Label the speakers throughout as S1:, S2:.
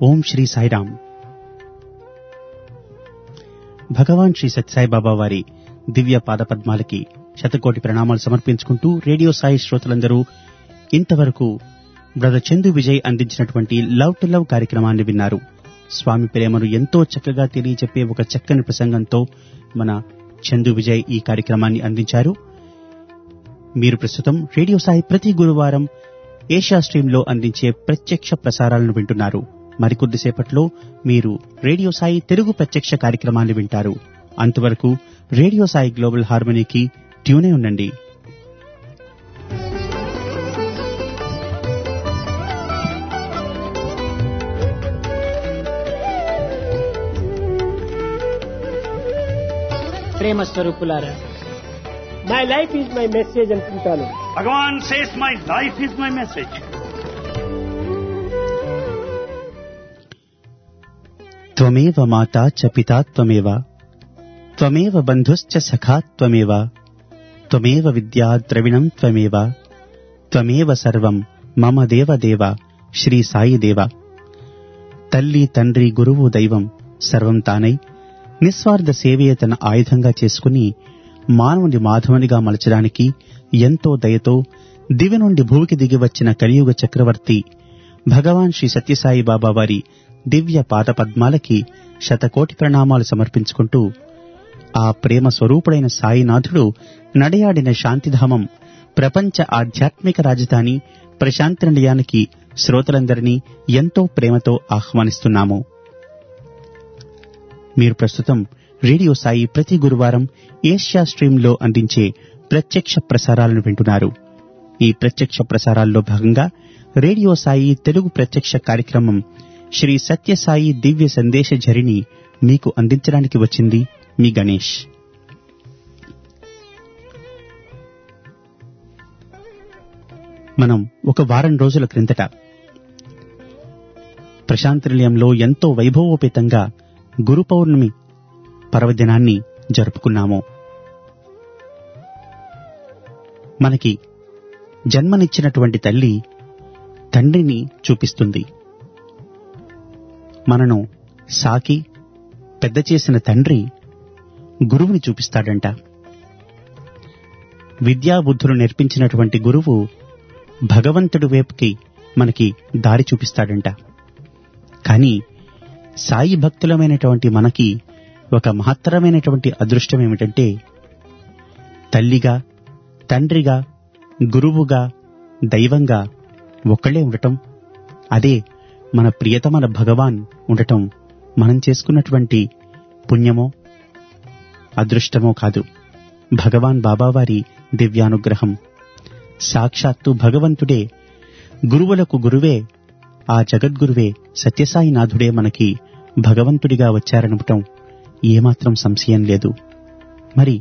S1: ఓం శ్రీ సాయిరామ్ భగవాన్ శ్రీ సత్యసాయిబాబా వారి దివ్య పాదపద్మాలకి శతకోటి ప్రణామాలు సమర్పించుకుంటూ రేడియో సాయి శ్రోతలందరూ ఇంతవరకు బ్రదర్ చందు విజయ్ అందించినటువంటి లవ్ టు లవ్ కార్యక్రమాన్ని విన్నారు స్వామి ప్రేమను ఎంతో చక్కగా తెలియచెప్పే ఒక చక్కని ప్రసంగంతో మన చందు విజయ్ ఈ కార్యక్రమాన్ని అందించారు మీరు ప్రస్తుతం రేడియో సాయి ప్రతి గురువారం ఏషియా స్ట్రీమ్లో అందించే ప్రత్యక్ష ప్రసారాలను వింటున్నారు మరికొద్దిసేపట్లో మీరు రేడియో సాయి తెలుగు ప్రత్యక్ష కార్యక్రమాన్ని వింటారు అంతవరకు రేడియో సాయి గ్లోబల్ హార్మనీకి ట్యూనే ఉండండి
S2: ప్రేమ స్వరూపులారా my life is my message అనుకుంటాను
S3: Bhagavan says, My life is my message.
S1: త్వమేవ మాతా చ పితా త్వమేవ త్వమేవ బంధుశ్చ సఖా త్వమేవ త్వమేవ విద్యా ద్రవిణం త్వమేవ త్వమేవ సర్వం మమ దేవ దేవ శ్రీ సాయి దేవ తల్లి తండ్రి గురువు దైవం సర్వం తానై నిస్వార్థ సేవయే తన ఆయుధంగా చేసుకుని మానవుని మాధవునిగా మలచడానికి ఎంతో దయతో దివి నుండి భూమికి దిగి వచ్చిన కలియుగ చక్రవర్తి భగవాన్ శ్రీ సత్యసాయి బాబా వారి దివ్య పాద పద్మాలకి శతకోటి ప్రణామాలు సమర్పించుకుంటూ ఆ ప్రేమ స్వరూపుడైన సాయినాథుడు నడయాడిన శాంతిధామం ప్రపంచ ఆధ్యాత్మిక రాజధాని ప్రశాంతి నిలయానికి శ్రోతలందరినీ ఎంతో ప్రేమతో ఆహ్వానిస్తున్నాము మీరు ప్రస్తుతం రేడియో సాయి ప్రతి గురువారం ఏషియా స్ట్రీమ్లో అందించే ప్రత్యక్ష ప్రసారాలను వింటున్నారు ఈ ప్రత్యక్ష ప్రసారాల్లో భాగంగా రేడియో సాయి తెలుగు ప్రత్యక్ష కార్యక్రమం శ్రీ సత్యసాయి దివ్య సందేశ జరిని మీకు అందించడానికి వచ్చింది మీ గణేష్ మనం ఒక వారం రోజుల క్రిందట ప్రశాంతి నిలయంలో ఎంతో వైభవోపేతంగా గురు పౌర్ణమి పర్వదినాన్ని జరుపుకున్నాము మనకి జన్మనిచ్చినటువంటి తల్లి తండ్రిని చూపిస్తుంది మనను సాకి పెద్ద చేసిన తండ్రి గురువుని చూపిస్తాడంట విద్యాబుద్ధులు నేర్పించినటువంటి గురువు భగవంతుడి వైపుకి మనకి దారి చూపిస్తాడంట కానీ సాయి భక్తులమైనటువంటి మనకి ఒక మహత్తరమైనటువంటి అదృష్టం ఏమిటంటే తల్లిగా తండ్రిగా గురువుగా దైవంగా ఒక్కళ్ళే ఉండటం అదే మన ప్రియతమన భగవాన్ ఉండటం మనం చేసుకున్నటువంటి పుణ్యమో అదృష్టమో కాదు భగవాన్ బాబావారి దివ్యానుగ్రహం సాక్షాత్తు భగవంతుడే గురువులకు గురువే ఆ జగద్గురువే సత్యసాయినాథుడే మనకి భగవంతుడిగా వచ్చారనటం ఏమాత్రం సంశయం లేదు మరి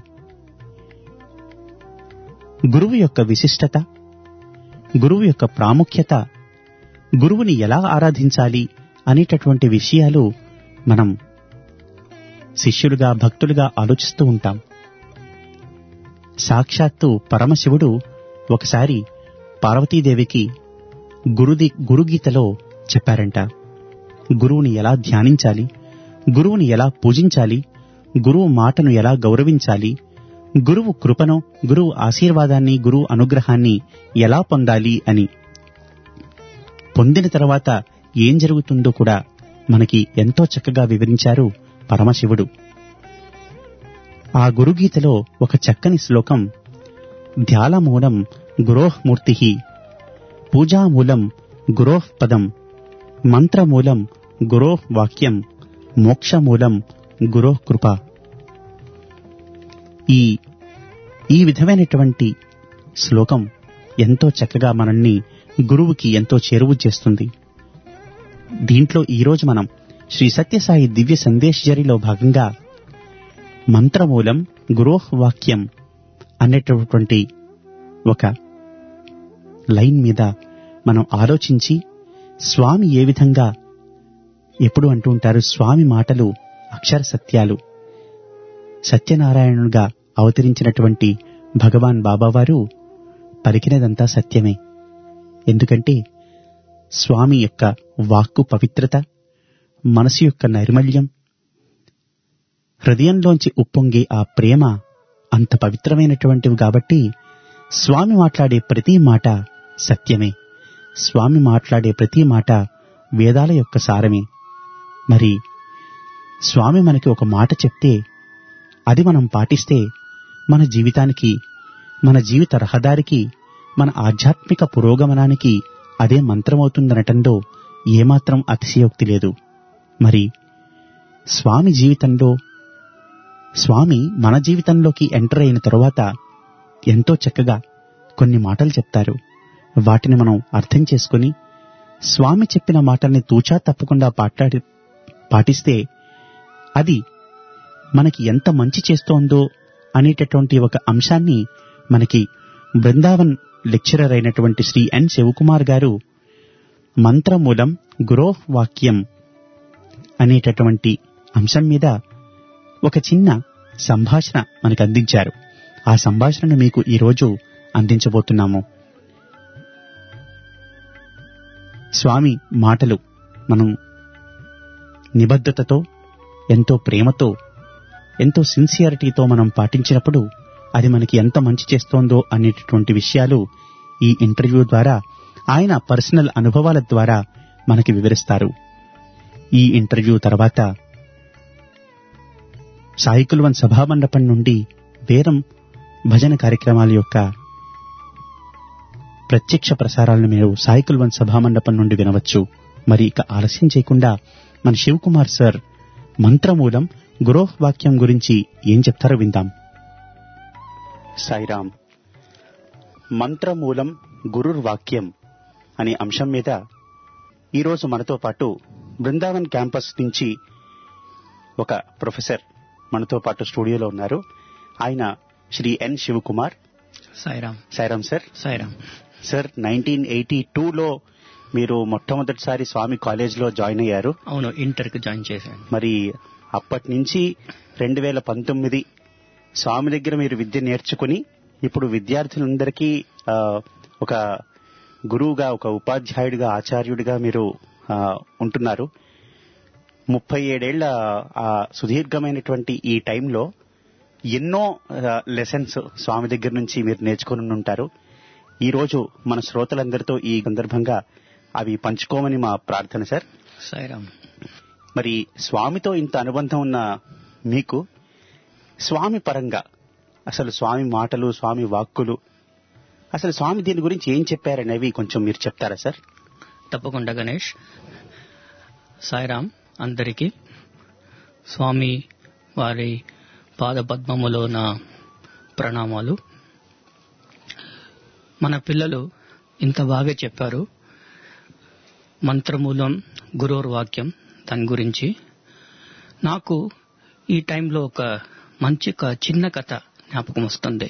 S1: గురువు యొక్క విశిష్టత గురువు యొక్క ప్రాముఖ్యత గురువుని ఎలా ఆరాధించాలి అనేటటువంటి విషయాలు మనం శిష్యులుగా భక్తులుగా ఆలోచిస్తూ ఉంటాం సాక్షాత్తు పరమశివుడు ఒకసారి పార్వతీదేవికి గురుది గురుగీతలో చెప్పారంట గురువుని ఎలా ధ్యానించాలి గురువుని ఎలా పూజించాలి గురువు మాటను ఎలా గౌరవించాలి గురువు కృపను గురువు ఆశీర్వాదాన్ని గురువు అనుగ్రహాన్ని ఎలా పొందాలి అని పొందిన తర్వాత ఏం జరుగుతుందో కూడా మనకి ఎంతో చక్కగా వివరించారు పరమశివుడు ఆ గురుగీతలో ఒక చక్కని శ్లోకం ధ్యాలమూలం గురోః మూర్తి పూజామూలం గురోః పదం మంత్రమూలం గురోః వాక్యం మోక్షమూలం గురోః కృప ఈ ఈ విధమైనటువంటి శ్లోకం ఎంతో చక్కగా మనల్ని గురువుకి ఎంతో చేరువు చేస్తుంది దీంట్లో ఈరోజు మనం శ్రీ సత్యసాయి దివ్య సందేశజరిలో భాగంగా మంత్రమూలం గురోహ్ వాక్యం అనేటటువంటి ఒక లైన్ మీద మనం ఆలోచించి స్వామి ఏ విధంగా ఎప్పుడు అంటూ ఉంటారు స్వామి మాటలు అక్షర సత్యాలు సత్యనారాయణుడుగా అవతరించినటువంటి భగవాన్ బాబావారు పలికినదంతా సత్యమే ఎందుకంటే స్వామి యొక్క వాక్కు పవిత్రత మనసు యొక్క నైర్మల్యం హృదయంలోంచి ఉప్పొంగే ఆ ప్రేమ అంత పవిత్రమైనటువంటివి కాబట్టి స్వామి మాట్లాడే ప్రతి మాట సత్యమే స్వామి మాట్లాడే ప్రతి మాట వేదాల యొక్క సారమే మరి స్వామి మనకి ఒక మాట చెప్తే అది మనం పాటిస్తే మన జీవితానికి మన జీవిత రహదారికి మన ఆధ్యాత్మిక పురోగమనానికి అదే మంత్రమవుతుందనటంలో ఏమాత్రం అతిశయోక్తి లేదు మరి స్వామి జీవితంలో స్వామి మన జీవితంలోకి ఎంటర్ అయిన తరువాత ఎంతో చక్కగా కొన్ని మాటలు చెప్తారు వాటిని మనం అర్థం చేసుకుని స్వామి చెప్పిన మాటల్ని తూచా తప్పకుండా పాట్లాడి పాటిస్తే అది మనకి ఎంత మంచి చేస్తోందో అనేటటువంటి ఒక అంశాన్ని మనకి బృందావన్ లెక్చరర్ అయినటువంటి శ్రీ ఎన్ శివకుమార్ గారు మంత్రమూలం గురోహ్ వాక్యం అనేటటువంటి అంశం మీద ఒక చిన్న సంభాషణ మనకు అందించారు ఆ సంభాషణను మీకు ఈరోజు అందించబోతున్నాము స్వామి మాటలు మనం నిబద్ధతతో ఎంతో ప్రేమతో ఎంతో సిన్సియారిటీతో మనం పాటించినప్పుడు అది మనకి ఎంత మంచి చేస్తోందో అనేటటువంటి విషయాలు ఈ ఇంటర్వ్యూ ద్వారా ఆయన పర్సనల్ అనుభవాల ద్వారా మనకి వివరిస్తారు ఈ ఇంటర్వ్యూ తర్వాత సాయికుల్వన్ సభామండపం నుండి వేరం భజన కార్యక్రమాల యొక్క ప్రత్యక్ష ప్రసారాలను మీరు సాయికుల్వన్ సభామండపం నుండి వినవచ్చు మరి ఇక ఆలస్యం చేయకుండా మన శివకుమార్ సార్ మంత్రమూలం గురోహ్ వాక్యం గురించి ఏం చెప్తారో విందాం సాయిరామ్ మంత్రమూలం గురుర్ వాక్యం అనే అంశం మీద ఈరోజు మనతో పాటు బృందావన్ క్యాంపస్ నుంచి ఒక ప్రొఫెసర్ మనతో పాటు స్టూడియోలో ఉన్నారు ఆయన Shri N Shivakumar
S4: Sairam
S1: Sairam sir
S4: Sairam
S1: sir nineteen eighty టూలో మీరు మొట్టమొదటిసారి స్వామి కాలేజ్లో జాయిన్ అయ్యారు
S4: అవును ఇంటర్ కి జాయిన్ చేశాను
S1: మరి అప్పటి నుంచి రెండు వేల పంతొమ్మిది స్వామి దగ్గర మీరు విద్య నేర్చుకుని ఇప్పుడు విద్యార్థులందరికీ ఆ, ఒక గురువుగా ఒక ఉపాధ్యాయుడిగా ఆచార్యుడిగా మీరు ఆ, ఉంటున్నారు ముప్పై ఏడేళ్ల ఆ సుదీర్ఘమైనటువంటి ఈ టైంలో ఎన్నో లెసన్స్ స్వామి దగ్గర నుంచి మీరు నేర్చుకుని ఉంటారు ఈ రోజు మన శ్రోతలందరితో ఈ సందర్భంగా అవి పంచుకోమని మా ప్రార్థన సార్
S4: సాయిరామ్
S1: మరి స్వామితో ఇంత అనుబంధం ఉన్న మీకు స్వామి పరంగా అసలు స్వామి మాటలు స్వామి వాక్కులు అసలు స్వామి దీని గురించి ఏం చెప్పారనేవి కొంచెం మీరు చెప్తారా సార్
S4: తప్పకుండా గణేష్ సాయిరామ్ అందరికీ స్వామి వారి పాద పద్మములో నా ప్రణామాలు మన పిల్లలు ఇంత బాగా చెప్పారు మంత్రమూలం గురోర్ వాక్యం దాని గురించి నాకు ఈ టైంలో ఒక మంచి క- చిన్న కథ జ్ఞాపకం వస్తుంది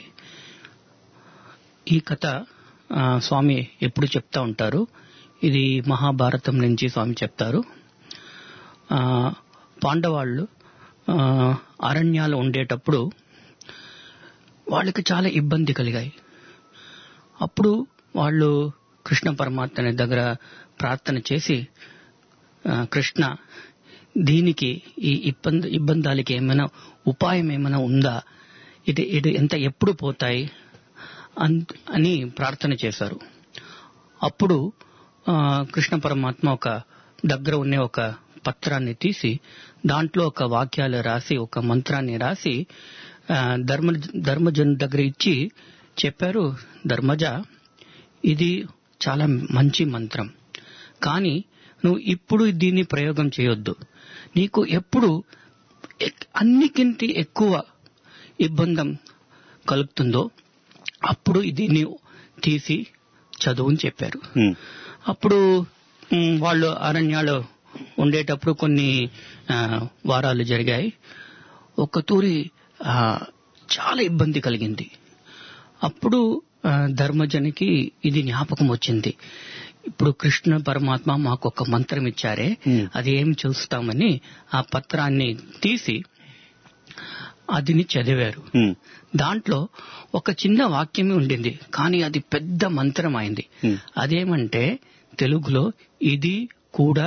S4: ఈ కథ ఆ, స్వామి ఎప్పుడు చెప్తా ఉంటారు ఇది మహాభారతం నుంచి స్వామి చెప్తారు ఆ, పాండవాళ్ళు ఆ, అరణ్యాలు ఉండేటప్పుడు వాళ్ళకి చాలా ఇబ్బంది కలిగాయి అప్పుడు వాళ్ళు కృష్ణ పరమాత్మని దగ్గర ప్రార్థన చేసి ఆ, కృష్ణ దీనికి ఈ ఇబ్బంది ఇబ్బందాలకి ఏమైనా ఉపాయం ఏమైనా ఉందా ఇది ఇది ఎంత ఎప్పుడు పోతాయి అన్- అని ప్రార్థన చేశారు అప్పుడు ఆ, కృష్ణ పరమాత్మ ఒక దగ్గర ఉండే ఒక పత్రాన్ని తీసి దాంట్లో ఒక వాక్యాలు రాసి ఒక మంత్రాన్ని రాసి ఆ, ధర్మ ధర్మజన్ దగ్గర ఇచ్చి చెప్పారు ధర్మజ ఇది చాలా మంచి మంత్రం కానీ నువ్వు ఇప్పుడు దీన్ని ప్రయోగం చేయొద్దు నీకు ఎప్పుడు ఎక్- అన్నికింటి ఎక్కువ ఇబ్బందం కలుగుతుందో అప్పుడు దీన్ని తీసి చదువుని చెప్పారు
S1: హ్మ్.
S4: అప్పుడు మ్, వాళ్ళు అరణ్యాలు ఉండేటప్పుడు కొన్ని ఆ, వారాలు జరిగాయి ఒక తూరి ఆ, చాలా ఇబ్బంది కలిగింది అప్పుడు ఆ, ధర్మజనికి ఇది జ్ఞాపకం వచ్చింది ఇప్పుడు కృష్ణ పరమాత్మ మాకు ఒక మంత్రం ఇచ్చారే
S1: Hmm.
S4: అది ఏం చూస్తామని ఆ పత్రాన్ని తీసి అదిని చదివారు
S1: హ్మ్.
S4: దాంట్లో ఒక చిన్న వాక్యమే ఉండింది కానీ అది పెద్ద మంత్రం అయింది
S1: Hmm.
S4: అదేమంటే తెలుగులో ఇది కూడా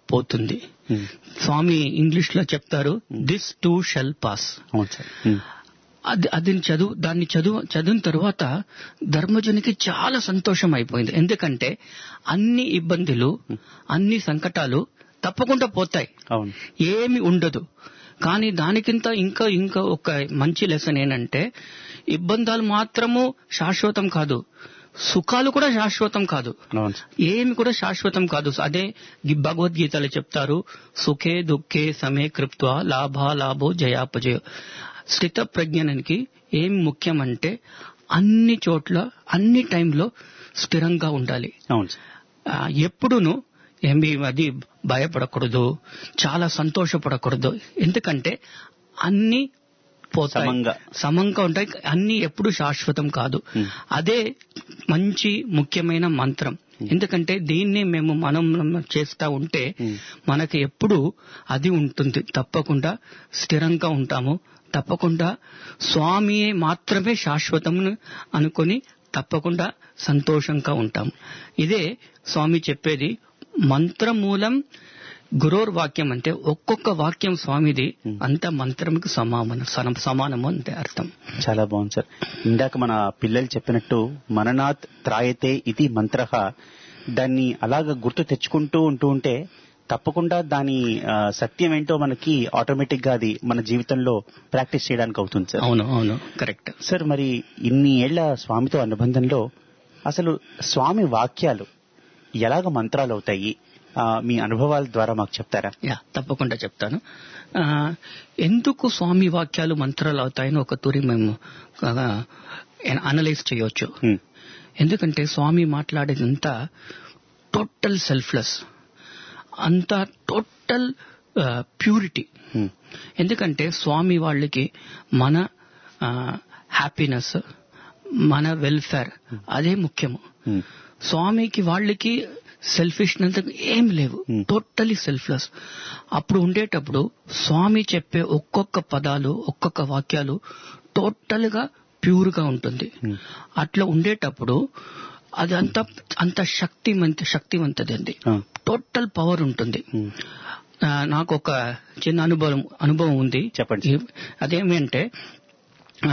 S4: పోతుంది
S1: Hmm.
S4: స్వామి ఇంగ్లీష్ లో చెప్తారు దిస్ టూ షెల్ పాస్
S1: అవును సార్ ఉమ్.
S4: అది అది చదువు దాన్ని చదువు చదివిన తరువాత ధర్మజునికి చాలా సంతోషం అయిపోయింది ఎందుకంటే అన్ని ఇబ్బందులు అన్ని సంకటాలు తప్పకుండా పోతాయి
S1: అవును
S4: ఏమి ఉండదు కానీ దానికింత ఇంకా ఇంకా ఒక మంచి లెసన్ ఏంటంటే ఇబ్బందాలు మాత్రము శాశ్వతం కాదు సుఖాలు కూడా శాశ్వతం కాదు
S1: అవును సార్
S4: ఏమి కూడా శాశ్వతం కాదు అదే గి- భగవద్గీతలో చెప్తారు సుఖే దుఃఖే సమే కృప్త్వ లాభ లాభో జయాపజయ స్థిత ప్రజ్ఞానికి ఏం ముఖ్యమంటే అన్ని చోట్ల అన్ని టైంలో స్థిరంగా ఉండాలి
S1: అవును సార్
S4: ఆ, ఎప్పుడును ఏమి అది భయపడకూడదు చాలా సంతోషపడకూడదు ఎందుకంటే అన్ని పోతాయి
S1: సమంగా.
S4: సమంగా ఉంటాయి అన్ని ఎప్పుడు శాశ్వతం కాదు
S1: Hmm.
S4: అదే మంచి ముఖ్యమైన మంత్రం ఎందుకంటే దీన్ని మేము మనం చేస్తా ఉంటే
S1: Hmm.
S4: మనకి ఎప్పుడు అది ఉంటుంది తప్పకుండా స్థిరంగా ఉంటాము తప్పకుండా స్వామియే మాత్రమే శాశ్వతం అనుకొని తప్పకుండా సంతోషంగా ఉంటాం ఇదే స్వామి చెప్పేది మంత్రమూలం గురోర్ వాక్యం అంటే ఒక్కొక్క వాక్యం స్వామిది అంత మంత్రంకి సమానం సమ- సమానము అంటే అర్థం
S1: చాలా బాగుంది సార్ ఇందాక మన పిల్లలు చెప్పినట్టు మననాథ్ త్రాయతే ఇది మంత్ర దాన్ని అలాగ గుర్తు తెచ్చుకుంటూ ఉంటూ ఉంటే తప్పకుండా దాని ఆ, సత్యం ఏంటో మనకి ఆటోమేటిక్ గా అది మన జీవితంలో ప్రాక్టీస్ చేయడానికి అవుతుంది సార్
S4: అవును అవును కరెక్ట్
S1: సార్ మరి ఇన్ని ఏళ్ల స్వామితో అనుబంధంలో అసలు స్వామి వాక్యాలు ఎలాగ మంత్రాలు అవుతాయి ఆ, మీ అనుభవాల ద్వారా మాకు చెప్తారా
S4: యా తప్పకుండా చెప్తాను ఆ, ఎందుకు స్వామి వాక్యాలు మంత్రాలు అవుతాయని ఒక తూరి మేము అనలైజ్ చేయొచ్చు
S1: హ్మ్.
S4: ఎందుకంటే స్వామి మాట్లాడేదంతా టోటల్ సెల్ఫ్లెస్ అంతా టోటల్ ప్యూరిటీ
S1: హ్మ్.
S4: ఎందుకంటే స్వామి వాళ్ళకి మన హ్యాపీనెస్ మన వెల్ఫేర్ అదే ముఖ్యము
S1: హ్మ్.
S4: స్వామికి వాళ్ళకి సెల్ఫిష్నెస్ ఏం లేవు
S1: Hmm.
S4: టోటలీ సెల్ఫ్లెస్ అప్పుడు ఉండేటప్పుడు స్వామి చెప్పే ఒక్కొక్క పదాలు ఒక్కొక్క వాక్యాలు టోటల్ గా ప్యూర్ గా ఉంటుంది
S1: Hmm.
S4: అట్లా ఉండేటప్పుడు అది అంత అంత శక్తివంత శక్తివంతది అండి
S1: ఆ.
S4: టోటల్ పవర్ ఉంటుంది
S1: హ్మ్.
S4: ఆ, నాకు ఒక చిన్న అనుభవం అనుభవం ఉంది
S1: చెప్పండి.
S4: ఈ- అదేమంటే ఆ,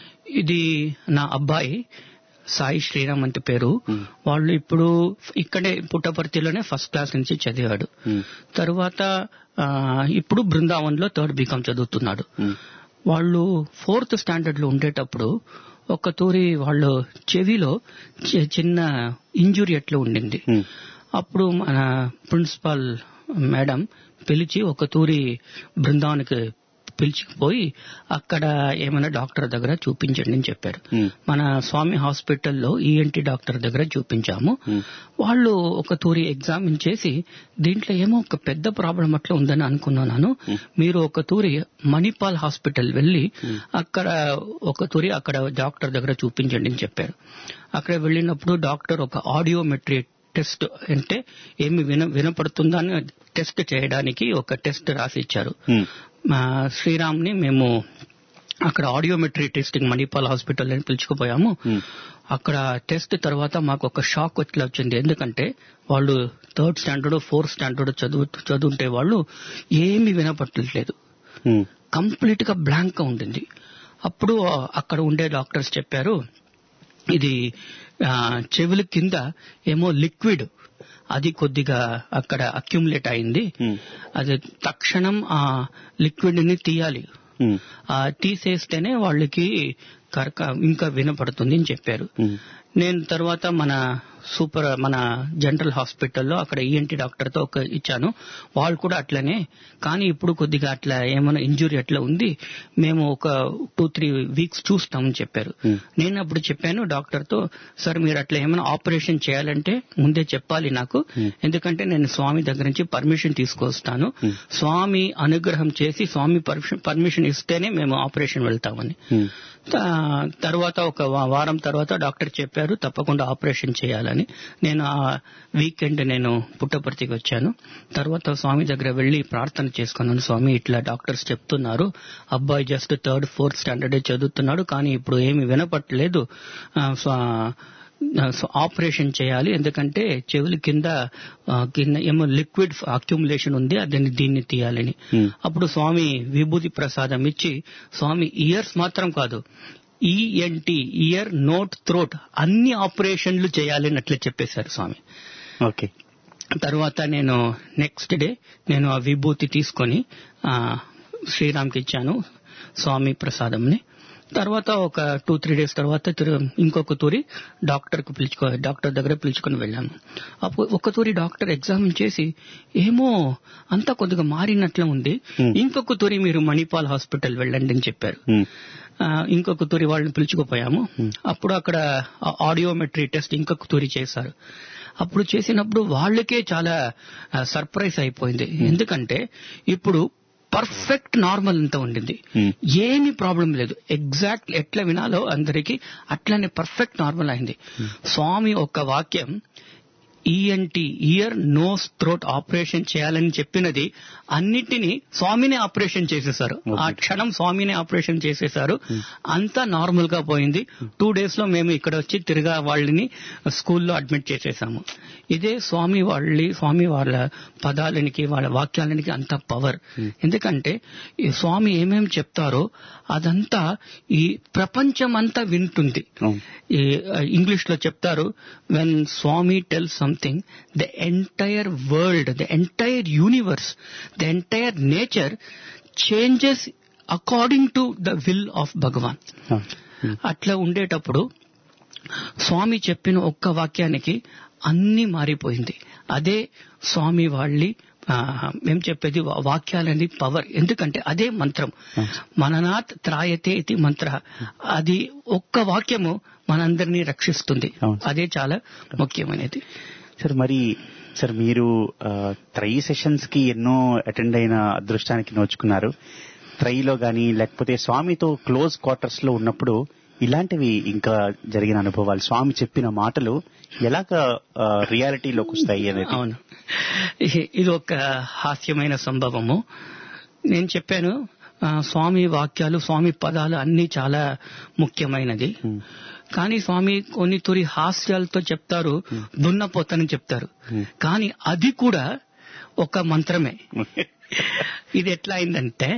S4: ఇది నా అబ్బాయి సాయి శ్రీరామ్ అంటే పేరు
S1: Hmm.
S4: వాళ్ళు ఇప్పుడు ఇక్కడే పుట్టపర్తిలోనే ఫస్ట్ క్లాస్ నుంచి చదివాడు
S1: హ్మ్.
S4: తరువాత ఆ, ఇప్పుడు బృందావన్ లో థర్డ్ బీకామ్ చదువుతున్నాడు
S1: హ్మ్.
S4: వాళ్ళు ఫోర్త్ స్టాండర్డ్ లో ఉండేటప్పుడు ఒక తూరి వాళ్ళు చెవిలో చి- చిన్న ఇంజురీ ఎట్లా ఉండింది
S1: హ్మ్.
S4: అప్పుడు మన ప్రిన్సిపాల్ మేడం పిలిచి ఒక తూరి బృందావనికి పిలిచిపోయి అక్కడ ఏమైనా డాక్టర్ దగ్గర చూపించండి అని చెప్పారు
S1: హ్మ్.
S4: మన స్వామి హాస్పిటల్లో ఈఎన్టీ డాక్టర్ దగ్గర చూపించాము
S1: హ్మ్.
S4: వాళ్ళు ఒక తూరి ఎగ్జామిన్ చేసి దీంట్లో ఏమో ఒక పెద్ద ప్రాబ్లం అట్లా ఉందని అనుకున్నాను మీరు ఒక తూరి మణిపాల్ హాస్పిటల్ వెళ్ళి అక్కడ ఒక తూరి అక్కడ డాక్టర్ దగ్గర చూపించండి అని చెప్పారు అక్కడ వెళ్ళినప్పుడు డాక్టర్ ఒక ఆడియోమెట్రీ టెస్ట్ అంటే ఏమి విన వినపడుతుందా అని టెస్ట్ చేయడానికి ఒక టెస్ట్ రాసి ఇచ్చారు
S1: హ్మ్.
S4: మా శ్రీరామ్ ని మేము అక్కడ ఆడియోమెట్రీ టెస్టింగ్ మణిపాల్ హాస్పిటల్ అని పిలుచుకుపోయాము
S1: హ్మ్.
S4: అక్కడ టెస్ట్ తర్వాత మాకు ఒక షాక్ వచ్చి వచ్చింది ఎందుకంటే వాళ్ళు థర్డ్ స్టాండర్డ్ ఫోర్త్ స్టాండర్డ్ చదువు చదువుంటే వాళ్ళు ఏమి వినపట్టలేదు
S1: హ్మ్.
S4: కంప్లీట్ గా బ్లాంక్ గా ఉండింది అప్పుడు అక్కడ ఉండే డాక్టర్స్ చెప్పారు ఇది ఆ, చెవుల కింద ఏమో లిక్విడ్ అది కొద్దిగా అక్కడ అక్యుములేట్ అయింది
S1: హ్మ్.
S4: అది తక్షణం ఆ లిక్విడ్ ని తీయాలి
S1: హ్మ్.
S4: ఆ తీసేస్తేనే వాళ్ళకి కరక ఇంకా వినపడుతుంది అని చెప్పారు
S1: హ్మ్.
S4: నేను తర్వాత మన సూపర్ మన జనరల్ హాస్పిటల్లో అక్కడ ఈఎన్టీ డాక్టర్ తో ఒక ఇచ్చాను వాళ్ళు కూడా అట్లనే కానీ ఇప్పుడు కొద్దిగా అట్లా ఏమైనా ఇంజురీ అట్లా ఉంది మేము ఒక టూ త్రీ వీక్స్ చూస్తామని చెప్పారు
S1: Hmm.
S4: నేను అప్పుడు చెప్పాను డాక్టర్ తో సార్ మీరు అట్లా ఏమైనా ఆపరేషన్ చేయాలంటే ముందే చెప్పాలి నాకు
S1: Hmm.
S4: ఎందుకంటే నేను స్వామి దగ్గర నుంచి పర్మిషన్ తీసుకొస్తాను
S1: Hmm.
S4: స్వామి అనుగ్రహం చేసి స్వామి పర్మిషన్ ఇస్తేనే మేము ఆపరేషన్ వెళ్తామని
S1: హ్మ్.
S4: త- తర్వాత ఒక వా- వారం తర్వాత డాక్టర్ చెప్పారు తప్పకుండా ఆపరేషన్ చేయాలని నేను ఆ వీకెండ్ నేను పుట్టపర్తికి వచ్చాను తర్వాత స్వామి దగ్గర వెళ్లి ప్రార్థన చేసుకున్నాను స్వామి ఇట్లా డాక్టర్స్ చెప్తున్నారు అబ్బాయి జస్ట్ థర్డ్ ఫోర్త్ స్టాండర్డ్ చదువుతున్నాడు కానీ ఇప్పుడు ఏమి వినపట్లేదు ఆ, స్వా- సో ఆపరేషన్ చేయాలి ఎందుకంటే చెవుల కింద ఆ, కింద ఏమో లిక్విడ్ అక్యుములేషన్ ఉంది అదని దీన్ని తీయాలని
S1: Hmm.
S4: అప్పుడు స్వామి విభూతి ప్రసాదం ఇచ్చి స్వామి ఇయర్స్ మాత్రం కాదు ఈఎన్టి ఇయర్ నోట్ థ్రోట్ అన్ని ఆపరేషన్లు చేయాలని అట్లా చెప్పేశారు స్వామి
S1: ఓకే
S4: తర్వాత నేను నెక్స్ట్ డే నేను ఆ విభూతి తీసుకొని ఆ, శ్రీరామ్కి ఇచ్చాను స్వామి ప్రసాదంని తర్వాత ఒక టూ త్రీ డేస్ తర్వాత తిరు- ఇంకొక తూరి డాక్టర్ కు పిలుచుకో డాక్టర్ దగ్గర పిలుచుకొని వెళ్ళాము అప్పుడు ఒక తూరి డాక్టర్ ఎగ్జామిన్ చేసి ఏమో అంతా కొద్దిగా మారినట్లే ఉంది
S1: Hmm.
S4: ఇంకొక తూరి మీరు మణిపాల్ హాస్పిటల్ వెళ్ళండి అని చెప్పారు
S1: ఉమ్,
S4: ఆ, ఇంకొక తూరి వాళ్ళని పిలుచుకుపోయాము అప్పుడు అక్కడ ఆడియోమెట్రీ టెస్ట్ ఇంకొక తూరి చేశారు అప్పుడు చేసినప్పుడు వాళ్ళకే చాలా సర్ప్రైజ్ అయిపోయింది ఎందుకంటే ఇప్పుడు పర్ఫెక్ట్ నార్మల్ అంతా ఉండింది
S1: Hmm.
S4: ఏమి ప్రాబ్లం లేదు ఎగ్జాక్ట్ ఎట్లా వినాలో అందరికి అట్లనే పర్ఫెక్ట్ నార్మల్ అయింది స్వామి ఒక వాక్యం ENT ear nose throat operation చేయాలని చెప్పినది అన్నిటినీ స్వామినే ఆపరేషన్ చేసేశారు ఆ క్షణం స్వామినే ఆపరేషన్ చేసేశారు అంతా నార్మల్ గా పోయింది టూ డేస్ లో మేము ఇక్కడ వచ్చి తిరిగా వాళ్ళని స్కూల్లో అడ్మిట్ చేసేసాము ఇదే స్వామి వాళ్ళ స్వామి వాళ్ళ పదాలనికి వాళ్ళ వాక్యాలనికి అంత పవర్ ఎందుకంటే ఈ స్వామి ఏమేం చెప్తారో అదంతా ఈ ప్రపంచం అంతా వింటుంది
S1: అవును.
S4: ఈ ఇంగ్లీష్ లో చెప్తారు when Swami tell something the entire world the entire universe the entire nature changes according to the will of Bhagavan
S1: ఆ, ఉమ్,
S4: అట్లా ఉండేటప్పుడు స్వామి చెప్పిన ఒక్క వాక్యానికి అన్ని మారిపోయింది అదే స్వామి వాళ్ళి ఆ, మేము చెప్పేది వా- వాక్యాలని పవర్ ఎందుకంటే అదే మంత్రం మననాత్ త్రాయతే ఇది మంత్ర అది ఒక్క వాక్యము మనందరినీ రక్షిస్తుంది
S1: అవును.
S4: అదే చాలా ముఖ్యమైనది
S1: సార్ మరి సార్ మీరు ఆ, త్రై సెషన్స్ కి ఎన్నో అటెండ్ అయిన అదృష్టానికి నోచుకున్నారు త్రైలో గాని లేకపోతే స్వామితో క్లోజ్ క్వార్టర్స్ లో ఉన్నప్పుడు ఇలాంటివి ఇంకా జరిగిన అనుభవాలు స్వామి చెప్పిన మాటలు ఎలాగ రియాలిటీలోకి వస్తాయి అనేది
S4: అవును ఇ- ఇది ఒక హాస్యమైన సంభవము నేను చెప్పాను ఆ, స్వామి వాక్యాలు స్వామి పదాలు అన్ని చాలా ముఖ్యమైనది
S1: Hmm.
S4: కానీ స్వామి కొన్ని తొరి హాస్యాలతో చెప్తారు దున్నపోతని చెప్తారు
S1: Hmm.
S4: కానీ అది కూడా ఒక మంత్రమే ఇది ఎట్లా అయిందంటే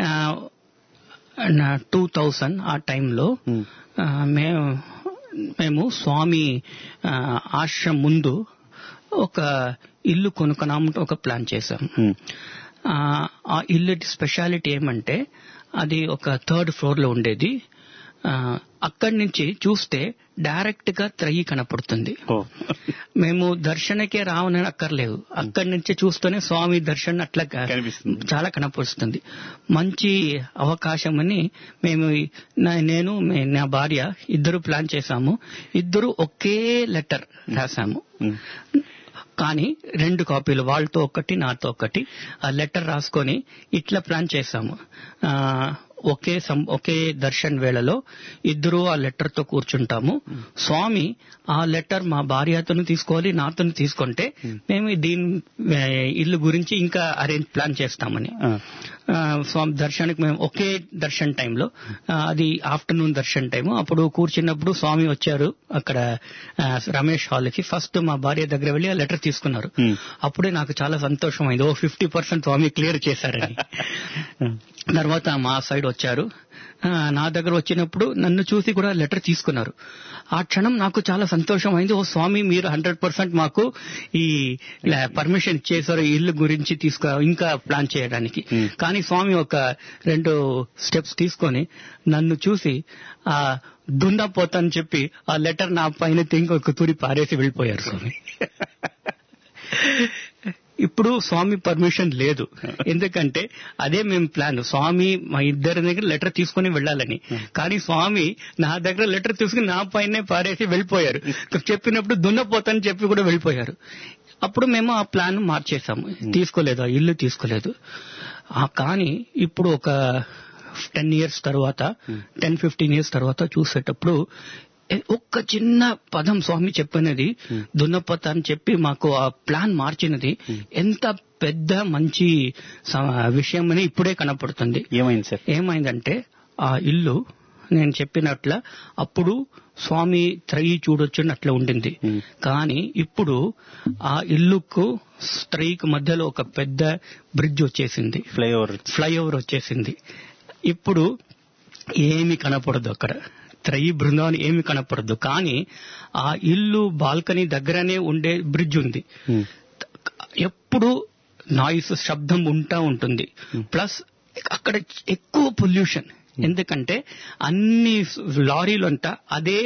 S4: టూ థౌసండ్ ఆ టైంలో
S1: Hmm.
S4: ఆ, మేము మేము స్వామి ఆ, ఆశ్రమం ముందు ఒక ఇల్లు కొనుక్కున్నామంటే ఒక ప్లాన్ చేశాం
S1: ఉమ్,
S4: ఆ, ఆ ఇల్లు స్పెషాలిటీ ఏమంటే అది ఒక థర్డ్ ఫ్లోర్ లో ఉండేది ఆ, అక్కడి నుంచి చూస్తే డైరెక్ట్ గా త్రయి కనపడుతుంది
S1: ఓ
S4: మేము దర్శనకే రావనని అక్కర్లేదు అక్కడి నుంచి చూస్తూనే స్వామి దర్శనం అట్లా క-
S1: కనిపిస్తుంది.
S4: చాలా కనపరుస్తుంది మంచి అవకాశం అని మేము ఈ- నా- నేను మే- నా భార్య ఇద్దరు ప్లాన్ చేశాము ఇద్దరు ఒకే లెటర్ రాశాము
S1: ఉమ్,
S4: కానీ రెండు కాపీలు వాళ్ళతో ఒకటి నాతో ఒకటి ఆ లెటర్ రాసుకొని ఇట్లా ప్లాన్ చేశాము ఆ, ఒకే సం- ఒకే దర్శన్ వేళలో ఇద్దరు ఆ లెటర్ తో కూర్చుంటాము స్వామి ఆ లెటర్ మా భార్యతోను తీసుకోవాలి నాతోను తీసుకుంటే మేము దీని ఆ, ఇల్లు గురించి ఇంకా అరేంజ్ ప్లాన్ చేస్తామని
S1: ఆ,
S4: ఆ, స్వామి దర్శనానికి మేము ఒకే దర్శన్ టైంలో ఆ, అది ఆఫ్టర్నూన్ దర్శన్ టైము అప్పుడు కూర్చున్నప్పుడు స్వామి వచ్చారు అక్కడ ఆ, రమేష్ హాల్ కి ఫస్ట్ మా భార్య దగ్గర వెళ్ళి ఆ లెటర్ తీసుకున్నారు
S1: Hmm.
S4: అప్పుడే నాకు చాలా సంతోషం అయింది ఓ ఫిఫ్టీ పర్సెంట్ స్వామి క్లియర్ చేశారని తర్వాత మా సైడ్ వచ్చారు ఆ, నా దగ్గర వచ్చినప్పుడు నన్ను చూసి కూడా లెటర్ తీసుకున్నారు ఆ క్షణం నాకు చాలా సంతోషం అయింది ఓ స్వామి మీరు హండ్రెడ్ పర్సెంట్ మాకు ఈ పర్మిషన్ ఇచ్చేసారు ఈ ఇల్లు గురించి తీసుకో ఇంకా ప్లాన్ చేయడానికి
S1: Hmm.
S4: కానీ స్వామి ఒక రెండు స్టెప్స్ తీసుకొని నన్ను చూసి ఆ దున్నపోతని చెప్పి ఆ లెటర్ నా పైన ఇంకొక తూరి పారేసి వెళ్ళిపోయారు స్వామి ఇప్పుడు స్వామి పర్మిషన్ లేదు ఎందుకంటే అదే మేము ప్లాన్ స్వామి మా ఇద్దరి దగ్గర లెటర్ తీసుకుని వెళ్ళాలని కానీ స్వామి నా దగ్గర లెటర్ తీసుకుని నా పైనే పారేసి వెళ్ళిపోయారు చెప్పినప్పుడు దున్నపోతని చెప్పి కూడా వెళ్ళిపోయారు అప్పుడు మేము ఆ ప్లాన్ మార్చేసాము తీసుకోలేదు ఆ ఇల్లు తీసుకోలేదు ఆ కానీ ఇప్పుడు ఒక టెన్ ఇయర్స్ తర్వాత టెన్ ఫిఫ్టీన్ ఇయర్స్ తర్వాత చూసేటప్పుడు ఏ- ఒక్క చిన్న పదం స్వామి చెప్పినది దున్నపత అని చెప్పి మాకు ఆ ప్లాన్ మార్చినది ఎంత పెద్ద మంచి స- విషయం అని ఇప్పుడే కనపడుతుంది
S1: ఏమైంది సార్
S4: ఏమైందంటే ఆ ఇల్లు నేను చెప్పినట్ల అప్పుడు స్వామి త్రయి చూడొచ్చు అని అట్లా ఉండింది
S1: Hmm.
S4: కానీ ఇప్పుడు ఆ ఇల్లుకు స్త్రీకి మధ్యలో ఒక పెద్ద బ్రిడ్జ్ వచ్చేసింది
S1: ఫ్లైఓవర్
S4: ఫ్లైఓవర్ వచ్చేసింది ఇప్పుడు ఏమి కనపడదు అక్కడ త్రయి బృందావనం ఏమి కనపడదు కానీ ఆ ఇల్లు బాల్కనీ దగ్గరనే ఉండే బ్రిడ్జ్ ఉంది ఎప్పుడు నాయిస్ శబ్దం ఉంటా ఉంటుంది ప్లస్ అక్కడ ఎక్కువ పొల్యూషన్ ఎందుకంటే అన్ని లారీలు అంతా అదే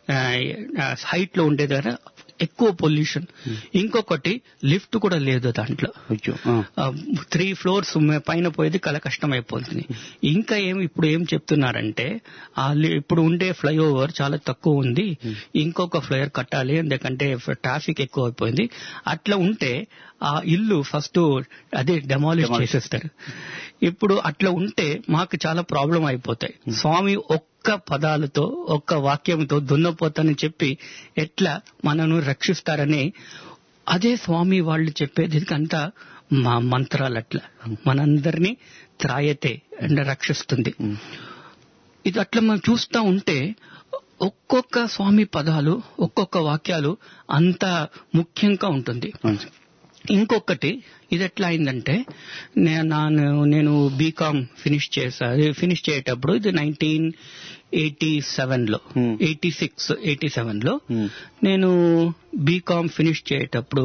S4: హైట్ లో ఉండే దగ్గర ఎక్కువ పొల్యూషన్ ఇంకొకటి లిఫ్ట్ కూడా లేదు దాంట్లో
S1: అయ్యో
S4: త్రీ ఫ్లోర్స్ పైన పోయేది కల కష్టం అయిపోతుంది ఇంకా ఏం ఇప్పుడు ఏం చెప్తున్నారంటే ఆ లి- ఇప్పుడు ఉండే ఫ్లైఓవర్ చాలా తక్కువ ఉంది ఇంకొక ఫ్లైఓవర్ కట్టాలి ఎందుకంటే ట్రాఫిక్ ఎక్కువ అయిపోయింది అట్లా ఉంటే ఆ ఇల్లు ఫస్ట్ అదే డెమాలిష్ చేసేస్తారు ఇప్పుడు అట్లా ఉంటే మాకు చాలా ప్రాబ్లం అయిపోతాయి స్వామి ఒక్క పదాలతో ఒక్క వాక్యంతో దున్నపోతానని చెప్పి ఎట్లా మనను రక్షిస్తారని అదే స్వామి వాళ్ళు చెప్పేది అంతా మా మంత్రాలు అట్లా మనందరినీ త్రాయతే అంటే రక్షిస్తుంది ఇది అట్లా మనం చూస్తా ఉంటే ఒక్కొక్క స్వామి పదాలు ఒక్కొక్క వాక్యాలు అంత ముఖ్యంగా ఉంటుంది ఇంకొకటి ఇది ఎట్లా అయిందంటే నే- నాను- నేను బీకామ్ ఫినిష్ చేసా ఫినిష్ చేసేటప్పుడు ఇది నైన్టీన్ ఎయిటీ సెవెన్ లో
S1: Hmm.
S4: Eighty six eighty seven లో
S1: Hmm.
S4: నేను బీకామ్ ఫినిష్ చేసేటప్పుడు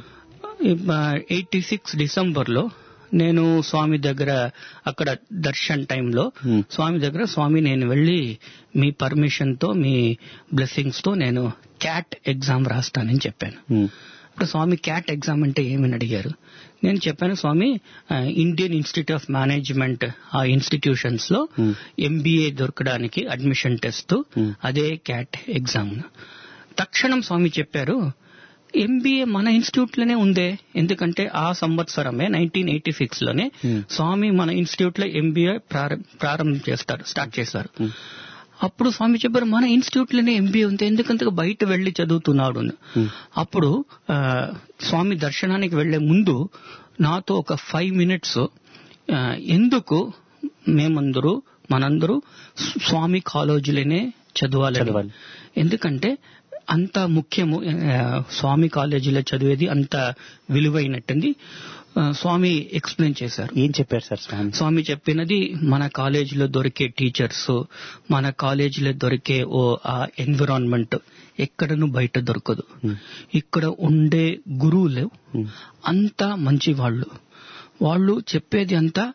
S4: ఎయిటీ సిక్స్ డిసెంబర్ లో నేను స్వామి దగ్గర అక్కడ దర్శన్ టైంలో
S1: Hmm.
S4: స్వామి దగ్గర స్వామి నేను వెళ్ళి మీ పర్మిషన్ తో మీ బ్లెస్సింగ్స్ తో నేను క్యాట్ ఎగ్జామ్ రాస్తానని చెప్పాను ఇప్పుడు స్వామి క్యాట్ ఎగ్జామ్ అంటే ఏమని అడిగారు నేను చెప్పాను స్వామి ఆ, ఇండియన్ ఇన్స్టిట్యూట్ ఆఫ్ మేనేజ్మెంట్ ఆ ఇన్స్టిట్యూషన్స్ లో
S1: Hmm.
S4: ఎంబీఏ దొరకడానికి అడ్మిషన్ టెస్ట్
S1: Hmm.
S4: అదే క్యాట్ ఎగ్జామ్ తక్షణం స్వామి చెప్పారు ఎంబీఏ మన ఇన్స్టిట్యూట్ లోనే ఉందే ఎందుకంటే ఆ సంవత్సరమే నైన్టీన్ ఎయిటీ సిక్స్ లోనే
S1: Hmm.
S4: స్వామి మన ఇన్స్టిట్యూట్ లో ఎంబీఏ ప్రారంభం చేస్తారు స్టార్ట్ చేస్తారు అప్పుడు స్వామి చెప్పారు మన ఇన్స్టిట్యూట్ లోనే ఎంబీఏ ఉంది ఎందుకంత బయట వెళ్లి చదువుతున్నాడు అని. అప్పుడు ఆ, స్వామి దర్శనానికి వెళ్లే ముందు నాతో ఒక ఫైవ్ మినిట్స్ ఎందుకు మేమందరూ మనందరూ స్వామి కాలేజీలోనే చదవాలి
S1: చదవాలి.
S4: ఎందుకంటే అంత ముఖ్యము ఆ, స్వామి కాలేజీలో చదివేది అంత విలువైనట్టుంది ఆ, స్వామి ఎక్స్ప్లెయిన్ చేశారు
S1: ఏం చెప్పారు సార్ స్వామి
S4: స్వామి చెప్పినది మన కాలేజీలో దొరికే టీచర్స్ మన కాలేజీలో దొరికే ఓ ఆ ఎన్విరాన్మెంట్ ఎక్కడను బయట దొరకదు ఇక్కడ ఉండే గురువులు అంతా మంచి వాళ్ళు వాళ్ళు చెప్పేది అంతా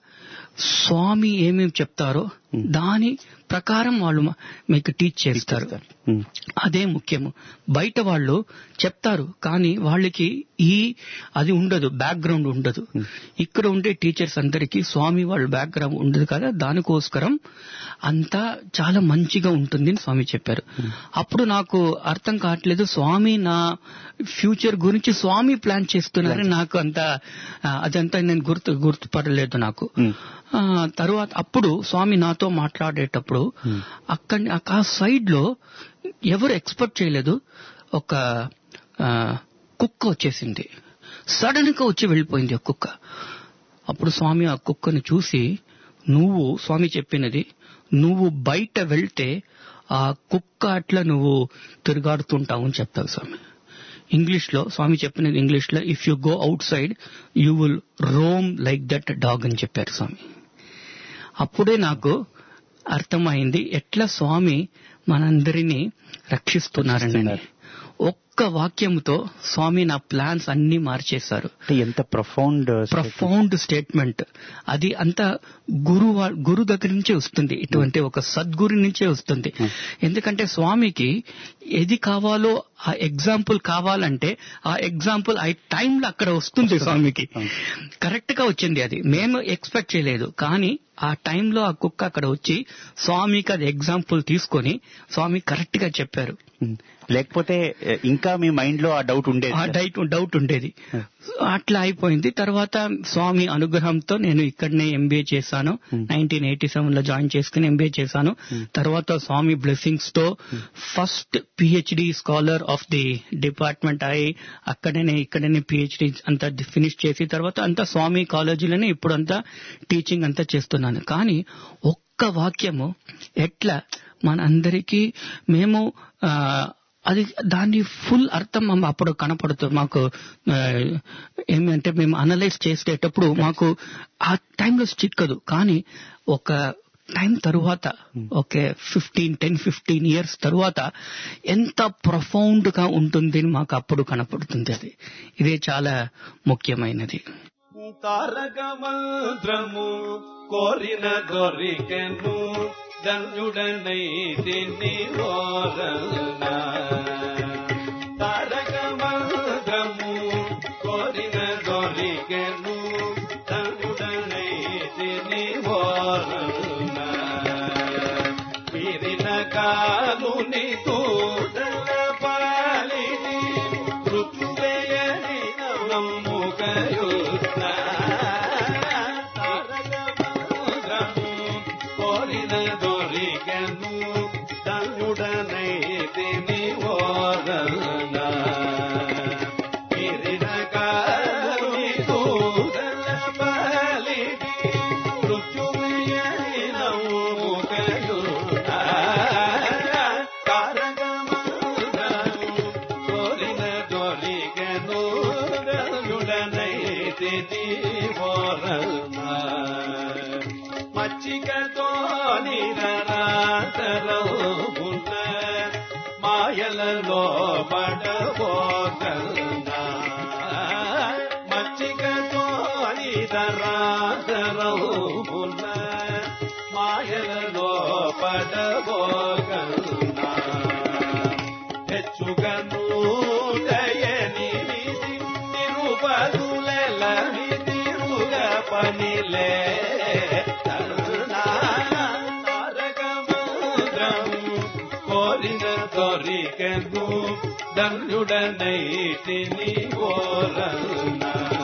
S4: స్వామి ఏమేమి చెప్తారో దాని ప్రకారం వాళ్ళు మ- మీకు టీచ్ చేస్తారు
S1: ఉమ్.
S4: అదే ముఖ్యము బయట వాళ్ళు చెప్తారు కానీ వాళ్ళకి ఈ అది ఉండదు బ్యాక్గ్రౌండ్ ఉండదు ఇక్కడ ఉండే టీచర్స్ అందరికీ స్వామి వాళ్ళ బ్యాక్గ్రౌండ్ ఉండదు కదా దానికోసరం అంతా చాలా మంచిగా ఉంటుంది అని స్వామి చెప్పారు అప్పుడు నాకు అర్థం కావట్లేదు స్వామి నా ఫ్యూచర్ గురించి స్వామి ప్లాన్ చేస్తున్నారు నాకు అంత ఆ, అదంతా నేను గుర్తు గుర్తుపడలేదు నాకు
S1: Hmm.
S4: ఆ, తరువాత అప్పుడు స్వామి నాతో మాట్లాడేటప్పుడు అక్కడి ఆ సైడ్ లో ఎవరు ఎక్స్పెక్ట్ చేయలేదు ఒక ఆ, కుక్క వచ్చేసింది సడన్ గా వచ్చి వెళ్ళిపోయింది ఆ కుక్క అప్పుడు స్వామి ఆ కుక్కను చూసి నువ్వు స్వామి చెప్పినది నువ్వు బయట వెళ్తే ఆ కుక్క అట్లా నువ్వు తిరుగాడుతుంటావు అని చెప్తావు స్వామి ఇంగ్లీష్ లో స్వామి చెప్పినది ఇంగ్లీష్ లో if you go outside you will roam like that dog అని చెప్పారు స్వామి అప్పుడే నాకు అర్థమైంది ఎట్లా స్వామి మనందరినీ రక్షిస్తున్నారని ఒక్క వాక్యంతో స్వామి నా ప్లాన్స్ అన్ని మార్చేశారు
S1: అంటే ఎంత ప్రొఫౌండ్
S4: ప్రఫౌండ్ స్టేట్మెంట్ అది అంత గురు వా- గురు దగ్గర నుంచే వస్తుంది ఇటువంటి ఒక సద్గురు నుంచే వస్తుంది ఎందుకంటే స్వామికి ఏది కావాలో ఆ ఎగ్జాంపుల్ కావాలంటే ఆ ఎగ్జాంపుల్ ఆ టైంలో అక్కడ వస్తుంది స్వామికి కరెక్ట్ గా వచ్చింది అది మేము ఎక్స్పెక్ట్ చేయలేదు కానీ ఆ టైంలో ఆ కుక్క అక్కడ వచ్చి స్వామికి అది ఎగ్జాంపుల్ తీసుకొని స్వామి కరెక్ట్ గా చెప్పారు
S1: లేకపోతే ఏ, ఇంకా మీ మైండ్ లో ఆ డౌట్ ఉండేది
S4: ఆ డౌట్ డౌట్ ఉండేది అట్లా అయిపోయింది తర్వాత స్వామి అనుగ్రహంతో నేను ఇక్కడనే ఎంబీఏ చేశాను నైన్టీన్ ఎయిటీ సెవెన్ లో జాయిన్ చేసుకుని ఎంబీఏ చేశాను తర్వాత స్వామి బ్లెస్సింగ్స్ తో first PhD scholar of the department అయి అక్కడనే ఇక్కడనే పిహెచ్డి అంతా ఫినిష్ చేసి తర్వాత అంతా స్వామి కాలేజీలోనే ఇప్పుడు అంతా టీచింగ్ అంతా చేస్తున్నాను కానీ ఒక్క వాక్యము ఎట్లా మనందరికీ మేము ఆ, అది దాని ఫుల్ అర్థం మాకు అప్పుడు కనపడుతుంది మాకు ఆ, ఏమంటే మేము అనలైజ్ చేసేటప్పుడు మాకు ఆ టైంలో చిక్కదు కానీ ఒక టైం తరువాత okay fifteen ten fifteen years తరువాత ఎంత ప్రొఫౌండ్ గా ఉంటుంది అని మాకు అప్పుడు కనపడుతుంది అది ఇదే చాలా ముఖ్యమైనది
S5: తారక మంత్రము కోరిన దొరికెను ధన్యుడనై తిని ఓరన తారక మంత్రము కోరిన దొరికెను ధన్యుడనై తిని ఓరన వీరిన కాలుని తూడల పాలిని ఋతువేయని నమ్ముకయున్న తారకమంత్రము కోరిన దొరికెను తన్నుడనై తిని ఓరన వీరిన కాలుని తూడల పాలిని ఋతువేయని నమ్ముకయున్న తారకమంత్రము కోరిన దొరికెను గరుడనై తిని ఓరన మచ్చికతో నిరరాతరవున్న మాయలలో పడబోకన్న మచ్చికతో నిరరాతరవున్న మాయలలో పడబోకన్న ಹೆಚ್ಚುಗನು ದಯನಿ ತಿರುಪದುಲೆಲ್ಲ ತಿರುಗ ಪನಿಲೆ కోరిన దొరికెను ధన్యుడనై తిని ఓరన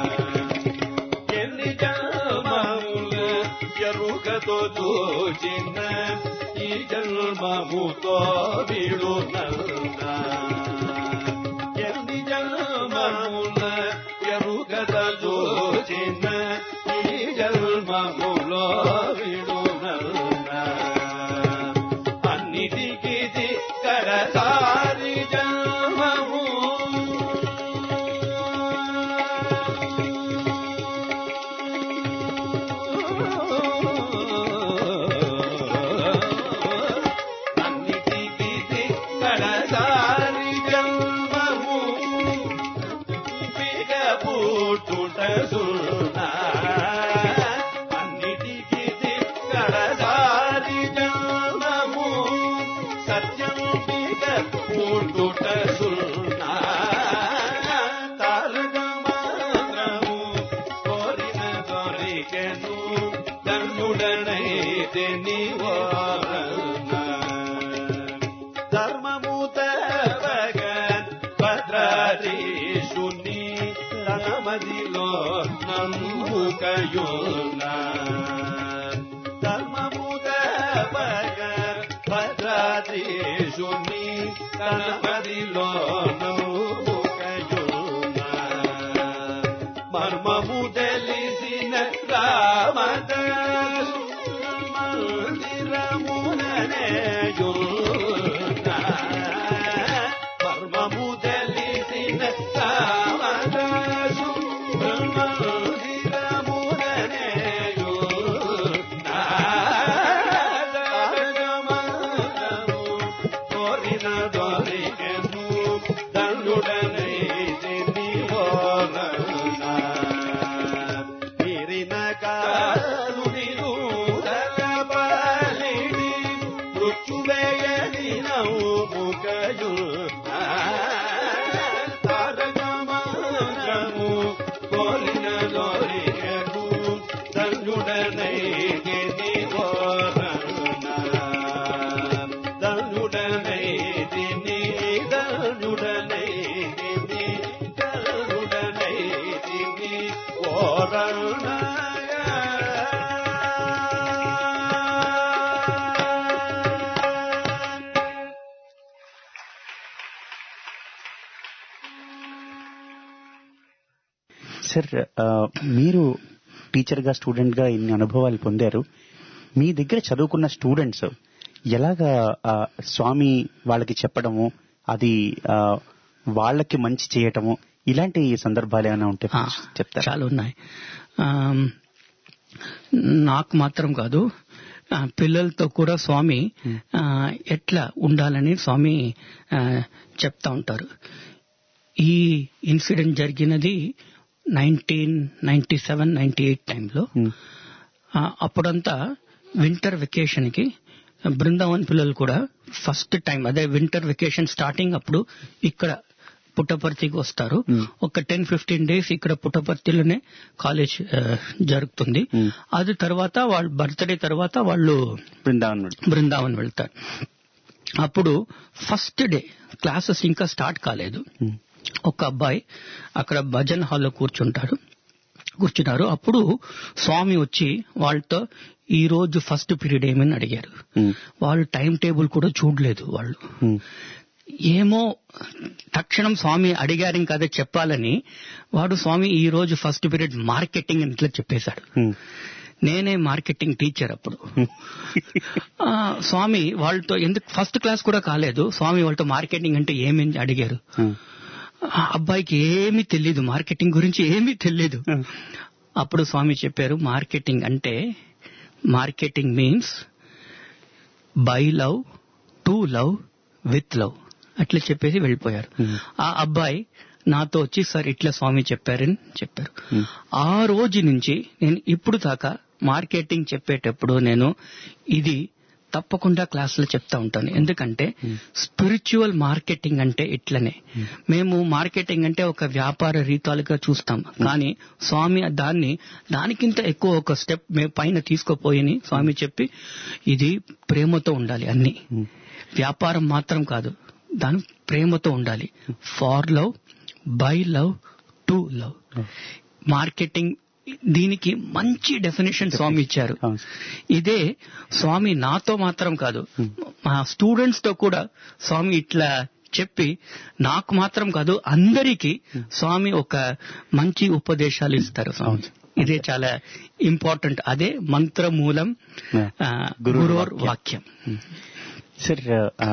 S5: ఎన్ని జన్మముల ఎరుగతో చూచిన ఈ జన్మముతో విడునన్న ఎన్ని జన్మముల ఎరుగత చూచిన ఈ జన్మములో విడునన్న అన్నిటికీ కడసారి జన్మము అన్నిటికీ కడసారి జన్మము పిగ పుట్టుట సున్నా అన్నిటికీ కడసారి జన్మము సత్యం పిగ పుట్టుట సున్నా తారక మాత్రము కోరిన దొరికెను ధనుడనై తెని ధర్మము తరగన్ భద్రాధీశుని తనమదిలో నమ్ముకయున్నా ధర్మము తరగన్ భద్రాధీశుని తనమదిలో నమ్ముకయున్నా మర్మము తెలిసిన రామదాసు మందిరముననేయున్నా మర్మము తెలిసిన రామదాసు మందిరముననేయున్నా తారకమంత్రము కోరిన దొరికెను దండుడనై తిని ఓరనా మీరిన కాలుని దూరల పాలిని మృత్యువేయని నవ్వుముకయు తారకమంత్రము కోరిన దొరికెను దండుడనై తిని ఓరనా దండుడనై తిని దండుడనై తిని దండుడనై తిని ఓరణయ
S1: సార్ ఆ, మీరు టీచర్ గా స్టూడెంట్ గా ఇన్ని అనుభవాలు పొందారు మీ దగ్గర చదువుకున్న స్టూడెంట్స్ ఎలాగా ఆ, స్వామి వాళ్ళకి చెప్పడము అది ఆ, వాళ్ళకి మంచి చేయటము ఇలాంటి సందర్భాలు ఏమైనా ఉంటే
S4: ఆ,
S1: చెప్తారా
S4: చాలా ఉన్నాయి ఆమ్, నాకు మాత్రం కాదు ఆ, పిల్లలతో కూడా స్వామి ఆ, ఎట్లా ఉండాలని స్వామి ఆ, చెప్తా ఉంటారు ఈ ఇన్సిడెంట్ జరిగినది nineteen ninety seven ninety eight టైంలో
S1: ఉమ్,
S4: ఆ, అప్పుడంతా వింటర్ వెకేషన్ కి బృందావన్ పిల్లలు కూడా ఫస్ట్ టైం అదే వింటర్ వెకేషన్ స్టార్టింగ్ అప్పుడు ఇక్కడ పుట్టపర్తికి వస్తారు
S1: Hmm.
S4: ఒక టెన్ ఫిఫ్టీన్ డేస్ ఇక్కడ పుట్టపర్తిలోనే కాలేజ్ ఆ, జరుగుతుంది
S1: Hmm.
S4: అది తర్వాత వాళ్ళ బర్త్డే తర్వాత వాళ్ళు
S1: బృందావన్ నుండి.
S4: బృందావన్ వెళ్తారు అప్పుడు ఫస్ట్ డే క్లాసెస్ ఇంకా స్టార్ట్ కాలేదు
S1: ఉమ్,
S4: ఒక అబ్బాయి అక్కడ భజన్ హాల్లో కూర్చుంటాడు కూర్చున్నారు అప్పుడు స్వామి వచ్చి వాళ్ళతో ఈ రోజు ఫస్ట్ పీరియడ్ ఏమని అడిగారు
S1: ఉమ్,
S4: వాళ్ళు టైం టేబుల్ కూడా చూడలేదు వాళ్ళు
S1: ఉమ్,
S4: ఏమో తక్షణం స్వామి అడిగారు ఇంకా అదే చెప్పాలని వాడు స్వామి ఈ రోజు ఫస్ట్ పీరియడ్ మార్కెటింగ్ అని ఇట్లా చెప్పేశాడు
S1: ఉమ్,
S4: నేనే మార్కెటింగ్ టీచర్ అప్పుడు ఆ, స్వామి వాళ్ళతో ఎందుకు ఫస్ట్ క్లాస్ కూడా కాలేదు స్వామి వాళ్ళతో మార్కెటింగ్ అంటే ఏమని అడిగారు
S1: ఉమ్,
S4: ఆ అబ్బాయికి ఏమీ తెలియదు మార్కెటింగ్ గురించి ఏమీ తెలియదు
S1: ఉమ్,
S4: అప్పుడు స్వామి చెప్పారు మార్కెటింగ్ అంటే marketing means by love to love with love అట్లా చెప్పేసి వెళ్ళిపోయారు
S1: Hmm.
S4: ఆ అబ్బాయి నాతో వచ్చి సార్ ఇట్లా స్వామి చెప్పారని చెప్పారు
S1: Hmm.
S4: ఆ రోజు నుంచి నేను ఇప్పుడు దాకా మార్కెటింగ్ చెప్పేటప్పుడు నేను ఇది తప్పకుండా క్లాసులో చెప్తా ఉంటాను ఎందుకంటే స్పిరిచువల్ మార్కెటింగ్ అంటే ఇట్లనే మేము మార్కెటింగ్ అంటే ఒక వ్యాపార రీతాలుగా చూస్తాం కానీ స్వామి దాన్ని దానికింత ఎక్కువ ఒక స్టెప్ మేము పైన తీసుకోపోయని స్వామి చెప్పి ఇది ప్రేమతో ఉండాలి అన్ని వ్యాపారం మాత్రం కాదు దాని ప్రేమతో ఉండాలి for love by love to love marketing దీనికి మంచి డెఫినేషన్ స్వామి ఇచ్చారు
S1: అవును.
S4: ఇదే స్వామి నాతో మాత్రం కాదు మా స్టూడెంట్స్ తో కూడా స్వామి ఇట్లా చెప్పి నాకు మాత్రం కాదు అందరికీ స్వామి ఒక మంచి ఉపదేశాలు ఇస్తారు స్వామి ఇదే చాలా ఇంపార్టెంట్ అదే మంత్రమూలం
S1: Yeah.
S4: ఆ,
S1: గురుర్
S4: గురోర్ వాక్యం
S1: సార్ ఆ,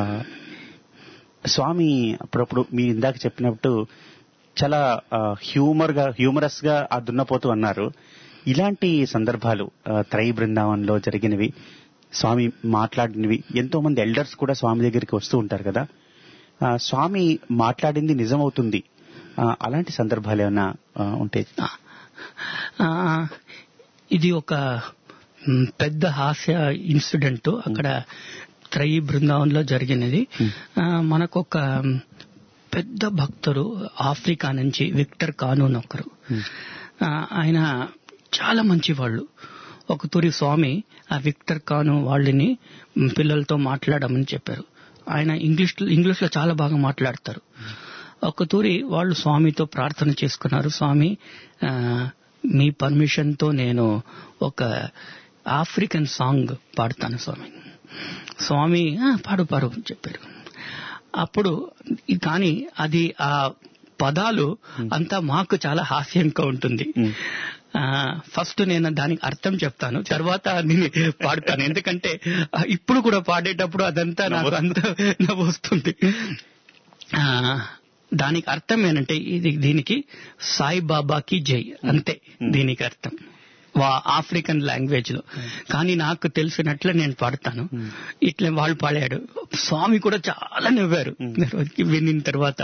S1: స్వామి అప్పుడప్పుడు మీరు ఇందాక చెప్పినట్టు చాలా హ్యూమర్ గా హ్యూమరస్ గా ఆ దున్నపోతూ అన్నారు ఇలాంటి సందర్భాలు ఆ, త్రై బృందావనంలో జరిగినవి స్వామి మాట్లాడినవి ఎంతో మంది ఎల్డర్స్ కూడా స్వామి దగ్గరికి వస్తూ ఉంటారు కదా ఆ, స్వామి మాట్లాడింది నిజమవుతుంది ఆ, అలాంటి సందర్భాలు ఏమైనా ఆ, ఉంటే
S4: ఆ, ఇది ఒక మ్, పెద్ద హాస్య ఇన్సిడెంట్ అక్కడ త్రయీ బృందావనంలో జరిగినది ఆ, మనకొక మ్, పెద్ద భక్తుడు ఆఫ్రికా నుంచి విక్టర్ కానూన్ ఒకరు ఆ, ఆయన చాలా మంచి వాళ్ళు ఒక తూరి స్వామి ఆ విక్టర్ కాను వాళ్ళని మ్, పిల్లలతో మాట్లాడమని చెప్పారు ఆయన ఇంగ్లీష్ ఇంగ్లీష్ లో చాలా బాగా మాట్లాడతారు ఒక తూరి వాళ్ళు స్వామితో ప్రార్థన చేసుకున్నారు స్వామి ఆ, మీ పర్మిషన్ తో నేను ఒక ఆఫ్రికన్ సాంగ్ పాడతాను స్వామి స్వామి "ఆ, పాడు పాడు అని చెప్పారు అప్పుడు ఈ- కానీ అది ఆ పదాలు అంతా మాకు చాలా హాస్యంగా ఉంటుంది ఆ, ఫస్ట్ నేను దానికి అర్థం చెప్తాను తర్వాత నేను పాడతాను ఎందుకంటే ఆ, ఇప్పుడు కూడా పాడేటప్పుడు అదంతా నాకు అంత నవ్వు వస్తుంది ఆ, దానికి అర్థం ఏంటంటే ఇది దీనికి సాయిబాబాకి జై అంతే దీనికి అర్థం వా ఆఫ్రికన్ లాంగ్వేజ్ లో కానీ నాకు తెలిసినట్లు నేను పాడతాను ఇట్లా వాళ్ళు పాడాడు స్వామి కూడా చాలా నవ్వారు వినిన తర్వాత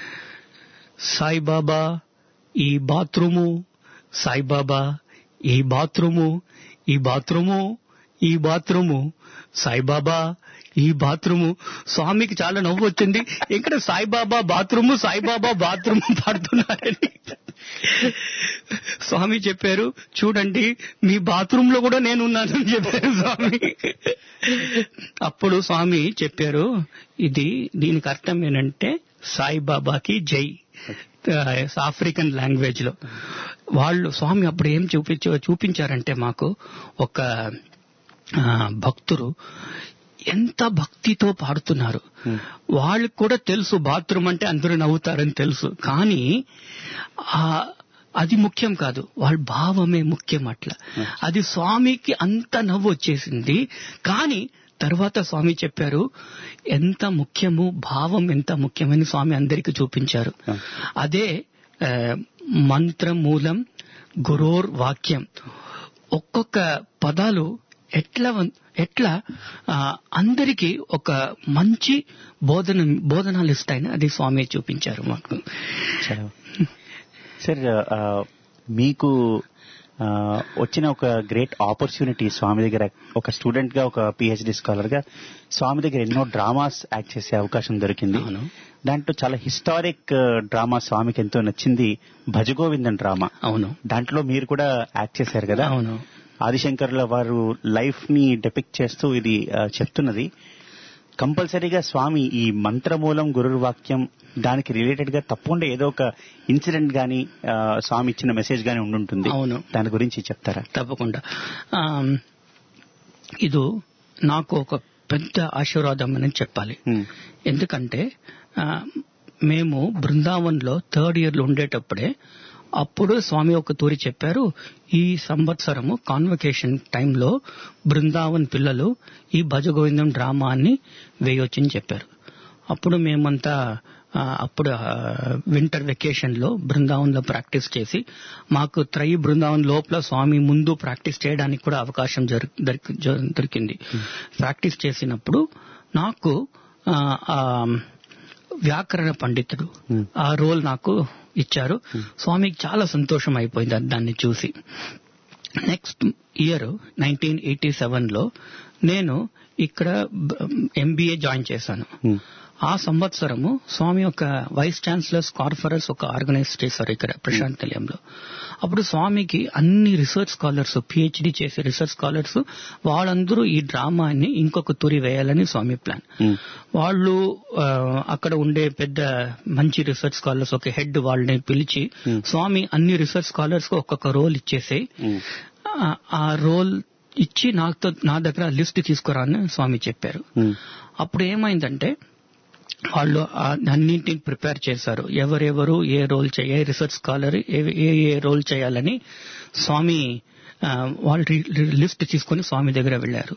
S4: సాయిబాబా ఈ బాత్రూము సాయిబాబా ఈ బాత్రూము ఈ బాత్రూము ఈ బాత్రూము సాయిబాబా ఈ బాత్రూము స్వామికి చాలా నవ్వు వచ్చింది ఇక్కడ సాయిబాబా బాత్రూము సాయిబాబా బాత్రూము పాడుతున్నారని స్వామి చెప్పారు చూడండి మీ బాత్రూమ్ లో కూడా నేను ఉన్నానని చెప్పారు స్వామి అప్పుడు స్వామి చెప్పారు ఇది దీనికి అర్థం ఏంటంటే సాయిబాబాకి జై ఆఫ్రికన్ లాంగ్వేజ్ లో వాళ్ళు స్వామి అప్పుడు ఏం చూపించ చూపించారంటే మాకు ఒక ఆ, భక్తులు ఎంత భక్తితో పాడుతున్నారు వాళ్ళకి కూడా తెలుసు బాత్రూమ్ అంటే అందరూ నవ్వుతారని తెలుసు కానీ ఆ అది ముఖ్యం కాదు వాళ్ళ భావమే ముఖ్యం అట్లా అది స్వామికి అంత నవ్వు వచ్చేసింది కానీ తర్వాత స్వామి చెప్పారు ఎంత ముఖ్యము భావం ఎంత ముఖ్యమని స్వామి అందరికీ చూపించారు అదే ఆ, మంత్ర మూలం గురోర్ వాక్యం ఒక్కొక్క పదాలు ఎట్లా వన్- ఎట్లా ఆ, అందరికీ ఒక మంచి బోధన బోధనాలు ఇస్తాయని అది స్వామి చూపించారు మాకు
S1: చాలా సార్ ఆ, మీకు ఆ, వచ్చిన ఒక గ్రేట్ ఆపర్చునిటీ స్వామి దగ్గర ఒక స్టూడెంట్ గా ఒక పిహెచ్డి స్కాలర్ గా స్వామి దగ్గర ఎన్నో డ్రామాస్ యాక్ట్ చేసే అవకాశం దొరికింది
S4: అవును.
S1: దాంట్లో చాలా హిస్టారిక్ డ్రామా స్వామికి ఎంతో నచ్చింది భజగోవిందన్ డ్రామా
S4: అవును
S1: దాంట్లో మీరు కూడా యాక్ట్ చేశారు కదా
S4: అవును
S1: ఆదిశంకర్ల వారు లైఫ్ ని డెపిక్ట్ చేస్తూ ఇది ఆ, చెప్తున్నది కంపల్సరీగా స్వామి ఈ మంత్రమూలం గురు వాక్యం దానికి రిలేటెడ్ గా తప్పకుండా ఏదో ఒక ఇన్సిడెంట్ గాని ఆ, స్వామి ఇచ్చిన మెసేజ్ గాని ఉండుంటుంది
S4: అవును.
S1: దాని గురించి చెప్తారా
S4: తప్పకుండా ఆమ్, ఇది నాకు ఒక పెద్ద ఆశీర్వాదం అని చెప్పాలి
S1: ఉమ్,
S4: ఎందుకంటే ఆ, మేము బృందావన్లో థర్డ్ ఇయర్ లో ఉండేటప్పుడే అప్పుడు స్వామి ఒక తూరి చెప్పారు ఈ సంవత్సరము కాన్వకేషన్ టైంలో బృందావన్ పిల్లలు ఈ భజగోవిందం డ్రామాని వేయొచ్చని చెప్పారు అప్పుడు మేమంతా ఆ, అప్పుడు వింటర్ వెకేషన్ లో బృందావన్ లో ప్రాక్టీస్ చేసి మాకు త్రయి బృందావన్ లోపల స్వామి ముందు ప్రాక్టీస్ చేయడానికి కూడా అవకాశం జరి- దొరికి- జ- దొరికింది ప్రాక్టీస్ చేసినప్పుడు నాకు ఆ, ఆ, వ్యాకరణ పండితుడు
S1: Hmm.
S4: ఆ రోల్ నాకు ఇచ్చారు స్వామికి చాలా సంతోషం అయిపోయింది అది దాన్ని చూసి next year nineteen eighty seven లో నేను ఇక్కడ ఎంబీఏ జాయిన్ చేశాను
S1: ఉమ్,
S4: ఆ సంవత్సరము స్వామి ఒక వైస్ ఛాన్సలర్స్ కాన్ఫరెన్స్ ఒక ఆర్గనైజ్ చేశారు ఇక్కడ ప్రశాంత్ నిలయంలో అప్పుడు స్వామికి అన్ని రీసెర్చ్ స్కాలర్స్ పిహెచ్డి చేసే రీసెర్చ్ స్కాలర్స్ వాళ్ళందరూ ఈ డ్రామాని ఇంకొక తురి వేయాలని స్వామి ప్లాన్
S1: ఉమ్,
S4: వాళ్ళు ఆ, అక్కడ ఉండే పెద్ద మంచి రీసెర్చ్ స్కాలర్స్ ఒక హెడ్ వాళ్ళని పిలిచి
S1: Hmm.
S4: స్వామి అన్ని రీసెర్చ్ స్కాలర్స్ కు ఒక్కొక్క రోల్ ఇచ్చేసి
S1: ఉమ్,
S4: ఆ- ఆ రోల్ ఇచ్చి నాతో నా దగ్గర లిస్ట్ తీసుకురా అని స్వామి చెప్పారు
S1: ఉమ్,
S4: అప్పుడు ఏమైందంటే వాళ్ళు ఆ- అన్నింటిని ప్రిపేర్ చేశారు ఎవరెవరు ఏ రోల్ చేయ ఏ రీసెర్చ్ స్కాలర్ ఏ ఏ ఏ రోల్ చేయాలని స్వామి ఆ, వాళ్ళు రి- లిస్ట్ తీసుకొని స్వామి దగ్గర వెళ్ళారు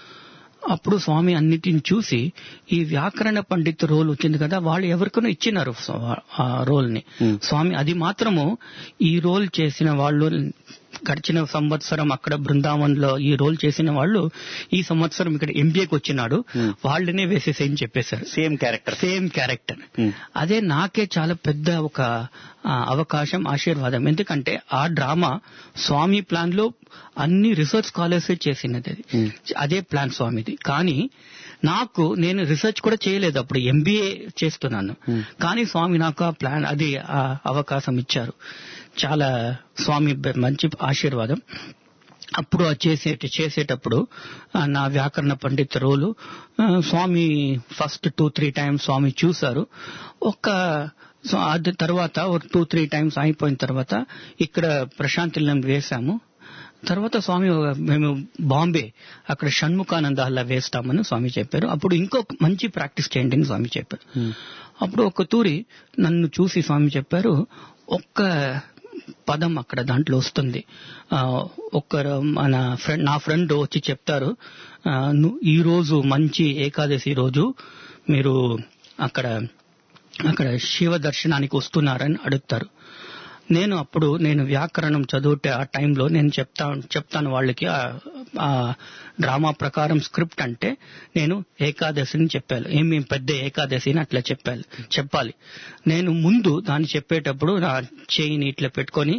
S4: అప్పుడు స్వామి అన్నిటిని చూసి ఈ వ్యాకరణ పండిత్ రోల్ వచ్చింది కదా వాళ్ళు ఎవరికైనా ఇచ్చినారు స్వ- ఆ రోల్ ని
S1: Hmm.
S4: స్వామి అది మాత్రము ఈ రోల్ చేసిన వాళ్ళు గడిచిన సంవత్సరం అక్కడ బృందావన్ లో ఈ రోల్ చేసిన వాళ్ళు ఈ సంవత్సరం ఇక్కడ ఎంబీఏకి వచ్చినాడు
S1: Hmm.
S4: వాళ్ళనే వేసేసేయని చెప్పేశారు
S1: same character
S4: same character
S1: Hmm.
S4: అదే నాకే చాలా పెద్ద ఒక ఆ, అవకాశం ఆశీర్వాదం ఎందుకంటే ఆ డ్రామా స్వామి ప్లాన్ లో అన్ని రీసెర్చ్ స్కాలర్స్ చేసినది అది
S1: Hmm.
S4: అదే ప్లాన్ స్వామిది కానీ నాకు నేను రీసెర్చ్ కూడా చేయలేదు అప్పుడు ఎంబీఏ చేస్తున్నాను
S1: Hmm.
S4: కానీ స్వామి నాకు ఆ ప్లాన్ అది ఆ అవకాశం ఇచ్చారు చాలా స్వామి బె- మంచి ఆశీర్వాదం అప్పుడు ఆ చేసే చేసేటప్పుడు ఆ, నా వ్యాకరణ పండిత రోలు ఆ, స్వామి ఫస్ట్ టూ త్రీ టైమ్స్ స్వామి చూశారు ఒక సో అది తర్వాత ఒక టూ త్రీ టైమ్స్ అయిపోయిన తర్వాత ఇక్కడ ప్రశాంతిలం వేశాము తర్వాత స్వామి ఒక- మేము బాంబే అక్కడ షణ్ముఖానంద అలా వేస్తామని స్వామి చెప్పారు అప్పుడు ఇంకో మంచి ప్రాక్టీస్ చేయండి అని స్వామి చెప్పారు అప్పుడు ఒక తూరి నన్ను చూసి స్వామి చెప్పారు ఒక్క పదం అక్కడ దాంట్లో వస్తుంది ఆ, ఒక్కరు మన ఫ్రెండ్ నా ఫ్రెండ్ వచ్చి చెప్తారు ఆ, ను- ఈ రోజు మంచి ఏకాదశి రోజు మీరు అక్కడ అక్కడ శివ దర్శనానికి వస్తున్నారని అడుగుతారు నేను అప్పుడు నేను వ్యాకరణం చదివితే ఆ టైంలో నేను చెప్తా చెప్తాను వాళ్ళకి ఆ- ఆ డ్రామా ప్రకారం స్క్రిప్ట్ అంటే నేను ఏకాదశిని చెప్పాను ఏమి పెద్ద ఏకాదశిని అట్లా చెప్పాలి చెప్పాలి నేను ముందు దాన్ని చెప్పేటప్పుడు నా చేయిని ఇట్లా పెట్టుకొని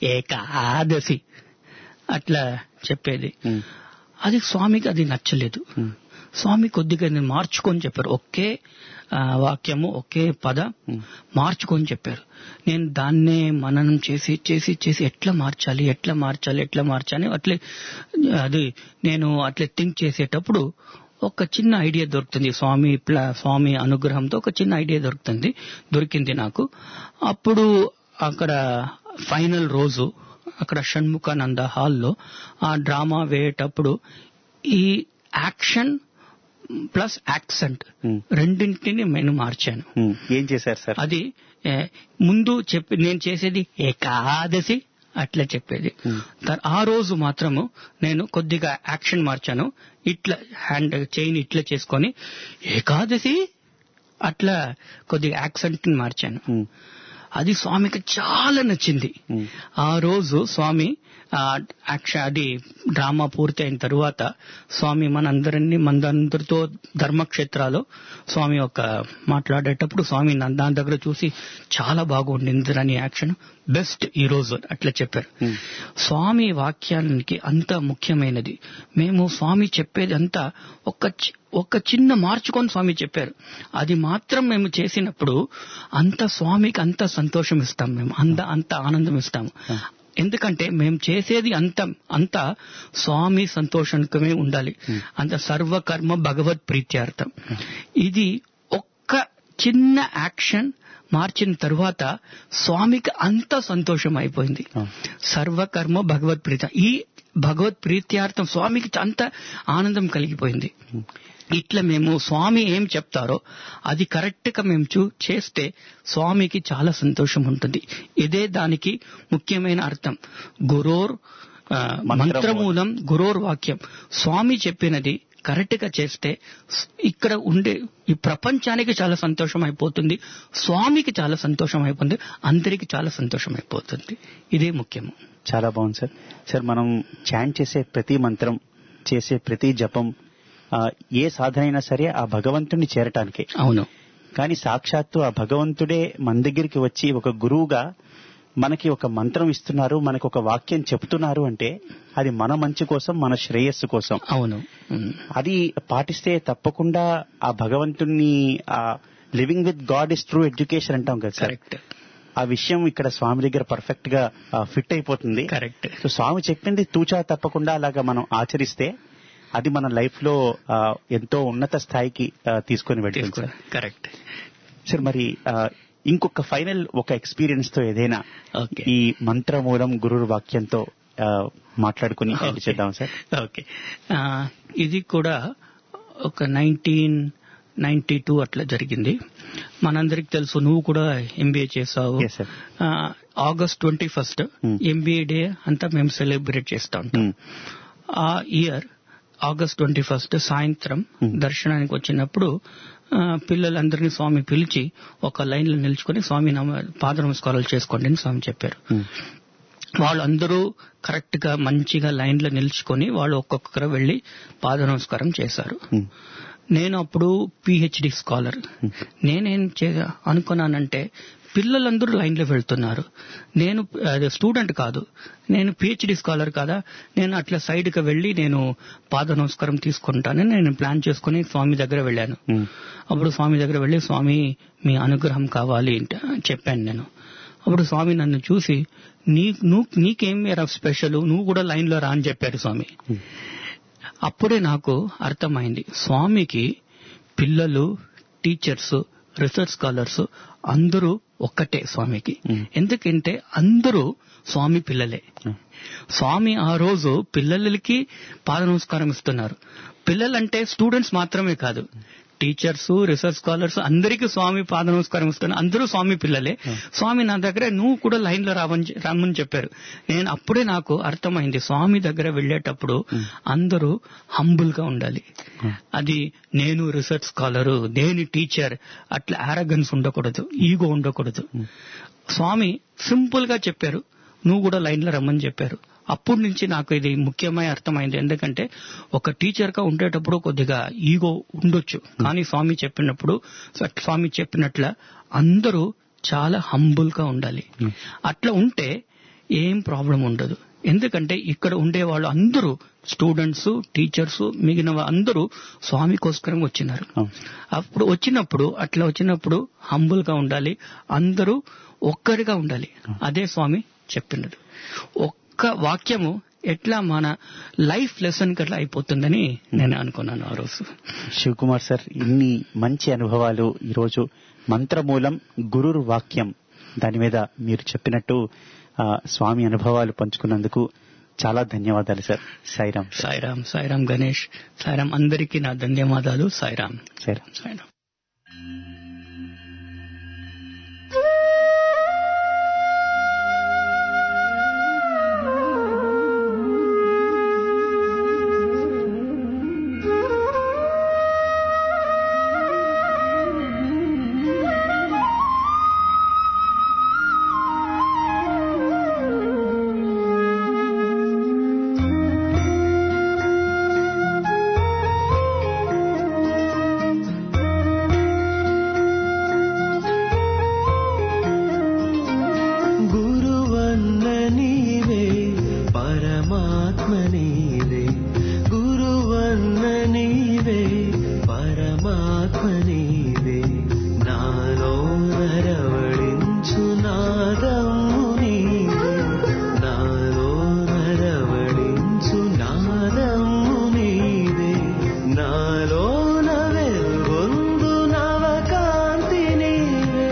S4: ఏకాదశి అట్లా చెప్పేది
S1: ఉమ్,
S4: అది స్వామికి అది నచ్చలేదు
S1: ఉమ్,
S4: స్వామి కొద్దిగా నేను మార్చుకొని చెప్పారు ఒకే ఆ, వాక్యము ఒకే పద
S1: ఉమ్,
S4: మార్చుకొని చెప్పారు నేను దాన్నే మననం చేసి చేసి చేసి ఎట్లా మార్చాలి ఎట్లా మార్చాలి ఎట్లా మార్చాలి అట్లే అది నేను అట్లే థింక్ చేసేటప్పుడు ఒక చిన్న ఐడియా దొరుకుతుంది స్వామి ప్ల- స్వామి అనుగ్రహంతో ఒక చిన్న ఐడియా దొరుకుతుంది దొరికింది నాకు అప్పుడు అక్కడ ఫైనల్ రోజు అక్కడ షణ్ముఖానంద హాల్లో ఆ డ్రామా వేయేటప్పుడు ఈ యాక్షన్ ప్లస్ యాక్సెంట్
S1: Hmm.
S4: రెండింటిని నేను మార్చాను
S1: ఉమ్, ఏం చేశారు సార్
S4: అది ఏ, ముందు చెప్పి నేను చేసేది ఏకాదశి అట్లా చెప్పేది తర్- ఆ రోజు మాత్రము నేను కొద్దిగా యాక్షన్ మార్చాను ఇట్లా హ్యాండ్ చైన్ ఇట్లా చేసుకొని ఏకాదశి అట్లా కొద్దిగా యాక్సెంట్ మార్చాను
S1: ఉమ్,
S4: అది స్వామికి చాలా నచ్చింది
S1: ఉమ్,
S4: ఆ రోజు స్వామి ఆ, యాక్ష అది డ్రామా పూర్తి అయిన తరువాత స్వామి మనందరినీ మనందరితో ధర్మక్షేత్రాలు స్వామి ఒక మాట్లాడేటప్పుడు స్వామి నా దాని దగ్గర చూసి చాలా బాగుండింది అని యాక్షన్ బెస్ట్ ఈ రోజు అట్లా చెప్పారు
S1: Hmm.
S4: స్వామి వాక్యానికి అంత ముఖ్యమైనది మేము స్వామి చెప్పేది అంతా ఒక చి- ఒక చిన్న మార్చుకొని స్వామి చెప్పారు అది మాత్రం మేము చేసినప్పుడు అంత స్వామికి అంత సంతోషం ఇస్తాం మేము అంత అంత ఆనందం ఇస్తాము ఎందుకంటే మేము చేసేది అంత అంత స్వామి సంతోషంకమే ఉండాలి అంత సర్వకర్మ భగవత్ ప్రీత్యార్థం ఇది ఒక్క చిన్న యాక్షన్ మార్చిన తరువాత స్వామికి అంత సంతోషం అయిపోయింది
S1: ఆ.
S4: సర్వకర్మ భగవత్ ప్రీత ఈ భగవత్ ప్రీత్యార్థం స్వామికి అంత ఆనందం కలిగిపోయింది ఇట్లా మేము స్వామి ఏం చెప్తారో అది కరెక్ట్ గా మేము చూ చేస్తే స్వామికి చాలా సంతోషం ఉంటుంది ఇదే దానికి ముఖ్యమైన అర్థం గురోర్ ఆ, మంత్రమూలం గురోర్ వాక్యం స్వామి చెప్పినది కరెక్ట్ గా చేస్తే స్- ఇక్కడ ఉండే ఈ ప్రపంచానికి చాలా సంతోషం అయిపోతుంది స్వామికి చాలా సంతోషం అయిపోతుంది అందరికి చాలా సంతోషం అయిపోతుంది ఇదే ముఖ్యము
S1: చాలా బాగుంది సార్ సార్ మనం చాంట్ చేసే ప్రతి మంత్రం చేసే ప్రతి జపం ఆ, ఏ సాధన అయినా సరే ఆ భగవంతుణ్ణి చేరటానికే
S4: అవును
S1: కానీ సాక్షాత్తు ఆ భగవంతుడే మన దగ్గరికి వచ్చి ఒక గురువుగా మనకి ఒక మంత్రం ఇస్తున్నారు మనకు ఒక వాక్యం చెప్తున్నారు అంటే అది మన మంచి కోసం మన శ్రేయస్సు కోసం
S4: అవును ఉమ్.
S1: అది పాటిస్తే తప్పకుండా ఆ భగవంతుణ్ణి ఆ living with God is true education అంటాం కదా సార్
S4: కరెక్ట్
S1: ఆ విషయం ఇక్కడ స్వామి దగ్గర పర్ఫెక్ట్ గా ఫిట్ అయిపోతుంది
S4: కరెక్ట్
S1: సో స్వామి చెప్పింది తూచా తప్పకుండా అలాగా మనం ఆచరిస్తే అది మన లైఫ్ లో ఆ, ఎంతో ఉన్నత స్థాయికి ఆ, తీసుకొని వెళ్తుంది
S4: తీసుకో
S1: సార్
S4: కరెక్ట్
S1: సార్ మరి ఆ, ఇంకొక ఫైనల్ ఒక ఎక్స్పీరియన్స్ తో ఏదైనా
S4: ఓకే
S1: ఈ మంత్రమూలం గురు వాక్యంతో ఆ, మాట్లాడుకుని end
S4: ఓకే.
S1: చేద్దాం సార్
S4: ఓకే ఆ, ఇది కూడా ఒక నైన్టీన్ నైన్టీ టూ అట్లా జరిగింది మనందరికి తెలుసు నువ్వు కూడా ఎంబీఏ చేసావు
S1: Yes, sir.
S4: ఆ, August twenty first
S1: Hmm.
S4: MBA day అంతా మేము సెలబ్రేట్ చేస్తా ఉంటాం
S1: ఉమ్,
S4: ఆ ఇయర్ ఆగస్ట్ ట్వంటీ ఫస్ట్ సాయంత్రం
S1: Hmm.
S4: దర్శనానికి వచ్చినప్పుడు ఆ, పిల్లలందరినీ స్వామి పిలిచి ఒక లైన్ లో నిల్చుకొని స్వామి నమ- పాద నమస్కారాలు చేసుకోండి అని స్వామి చెప్పారు
S1: ఉమ్,
S4: వాళ్ళందరూ కరెక్ట్ గా మంచిగా లైన్ లో నిల్చుకొని వాళ్ళు ఒక్కొక్కరు వెళ్లి పాద నమస్కారం చేశారు
S1: ఉమ్,
S4: నేను అప్పుడు పిహెచ్డి స్కాలర్ నేనేం చే అనుకున్నానంటే పిల్లలందరూ లైన్ లో వెళ్తున్నారు నేను అదే స్టూడెంట్ కాదు నేను పిహెచ్డి స్కాలర్ కదా నేను అట్లా సైడ్ కి వెళ్లి నేను పాద నమస్కారం తీసుకుంటానని నేను ప్లాన్ చేసుకుని స్వామి దగ్గర వెళ్ళాను
S1: ఉమ్,
S4: అప్పుడు స్వామి దగ్గర వెళ్ళి స్వామి మీ అనుగ్రహం కావాలి అంటే చెప్పాను నేను అప్పుడు స్వామి నన్ను చూసి నీ నువ్వు నీకేం మేరా స్పెషల్ నువ్వు కూడా లైన్ లో రా అని చెప్పారు స్వామి అప్పుడే నాకు అర్థమైంది స్వామికి పిల్లలు టీచర్స్ రీసెర్చ్ స్కాలర్స్ అందరూ ఒక్కటే స్వామికి
S1: Hmm.
S4: ఎందుకంటే అందరూ స్వామి పిల్లలే
S1: Hmm.
S4: స్వామి ఆ రోజు పిల్లలకి పాద నమస్కారం ఇస్తున్నారు పిల్లలంటే స్టూడెంట్స్ మాత్రమే కాదు టీచర్స్ రీసెర్చ్ స్కాలర్స్ అందరికీ స్వామి పాద నమస్కారం ఇస్తున్నారు అందరూ స్వామి పిల్లలే స్వామి నా దగ్గర నువ్వు కూడా లైన్ లో రావని చె- రమ్మని చెప్పారు నేను అప్పుడే నాకు అర్థమైంది స్వామి దగ్గర వెళ్ళేటప్పుడు అందరూ హంబుల్ గా ఉండాలి అది నేను రీసెర్చ్ స్కాలరు నేను టీచర్ అట్లా ఆరగన్స్ ఉండకూడదు ఈగో ఉండకూడదు స్వామి సింపుల్ గా చెప్పారు నువ్వు కూడా లైన్ లో రమ్మని చెప్పారు అప్పటి నుంచి నాకు ఇది ముఖ్యమైన అర్థమైంది ఎందుకంటే ఒక టీచర్ గా ఉండేటప్పుడు కొద్దిగా ఈగో ఉండొచ్చు కానీ స్వామి చెప్పినప్పుడు స్వామి చెప్పినట్ల అందరూ చాలా హంబుల్ గా ఉండాలి అట్లా ఉంటే ఏం ప్రాబ్లం ఉండదు ఎందుకంటే ఇక్కడ ఉండే వాళ్ళు అందరూ స్టూడెంట్స్ టీచర్స్ మిగిలిన వా- అందరూ స్వామికోస్కరం వచ్చినారు
S1: అవును.
S4: అప్పుడు వచ్చినప్పుడు అట్లా వచ్చినప్పుడు హంబుల్ గా ఉండాలి అందరూ ఒక్కరిగా ఉండాలి అదే స్వామి చెప్పినది ఒక్క వాక్యము ఎట్లా మన లైఫ్ లెసన్ కట్లా అయిపోతుందని నేను అనుకున్నాను ఆ రోజు
S1: శివ్ కుమార్ సార్ ఇన్ని మంచి అనుభవాలు ఈరోజు మంత్రమూలం గురుర్ వాక్యం దాని మీద మీరు చెప్పినట్టు ఆ, స్వామి అనుభవాలు పంచుకున్నందుకు చాలా ధన్యవాదాలు సార్ సాయిరామ్
S4: సాయిరామ్ సాయిరామ్ గణేష్ సాయిరామ్ అందరికీ నా ధన్యవాదాలు సాయిరామ్
S1: సాయిరామ్
S4: సాయిరామ్
S5: గురువన్న నీవే పరమాత్మ నీవే గురువన్న నీవే పరమాత్మ నీవే నాలో నరవడించు నాదము నీవే నాలో నరవడించు నాదము నీవే నాలో నవెల్గొందు నవకాంతి నీవే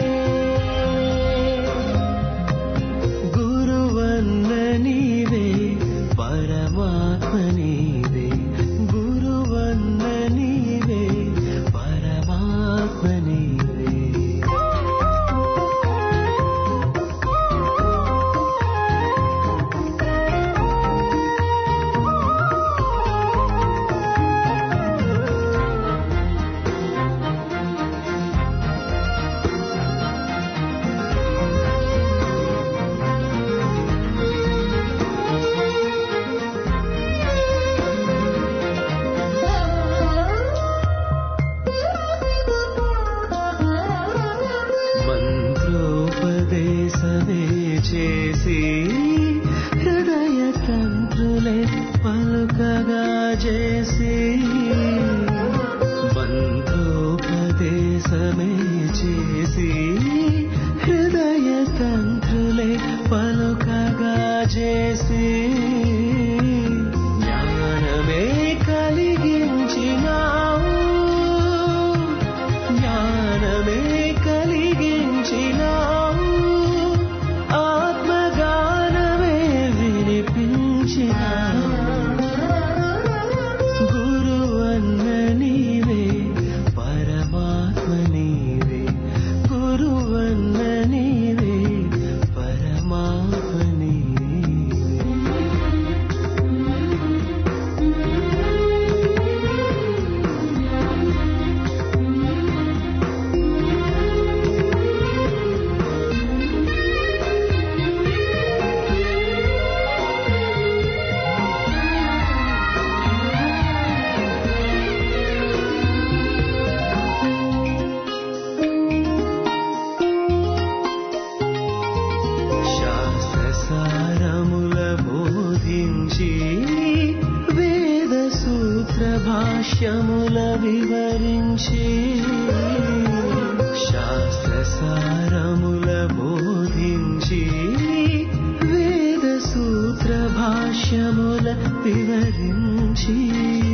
S5: గురువన్న నీవే పరమాత్మ నీవే గురువన్న నీవే పరమాత్మ నీవే మంత్రోపదేశమే చేసి హృదయ తంత్రులే పలుకగా చేసి మంత్రోపదేశమే చేసి హృదయ తంత్రులే పలుకగా చేసి జ్ఞానమే కలిగించినావు జ్ఞానమే కలిగించినావు ఆత్మగానమే వినిపించినావు గురువన్న నీవే పరమాత్మ నీవే గురువన్న నీవే పరమాత్మ నీవే శాస్త్రసారముల బోధించి వేద సూత్ర భాష్యముల వివరించి శాస్త్రసారముల బోధించి వేద సూత్ర భాష్యముల వివరించి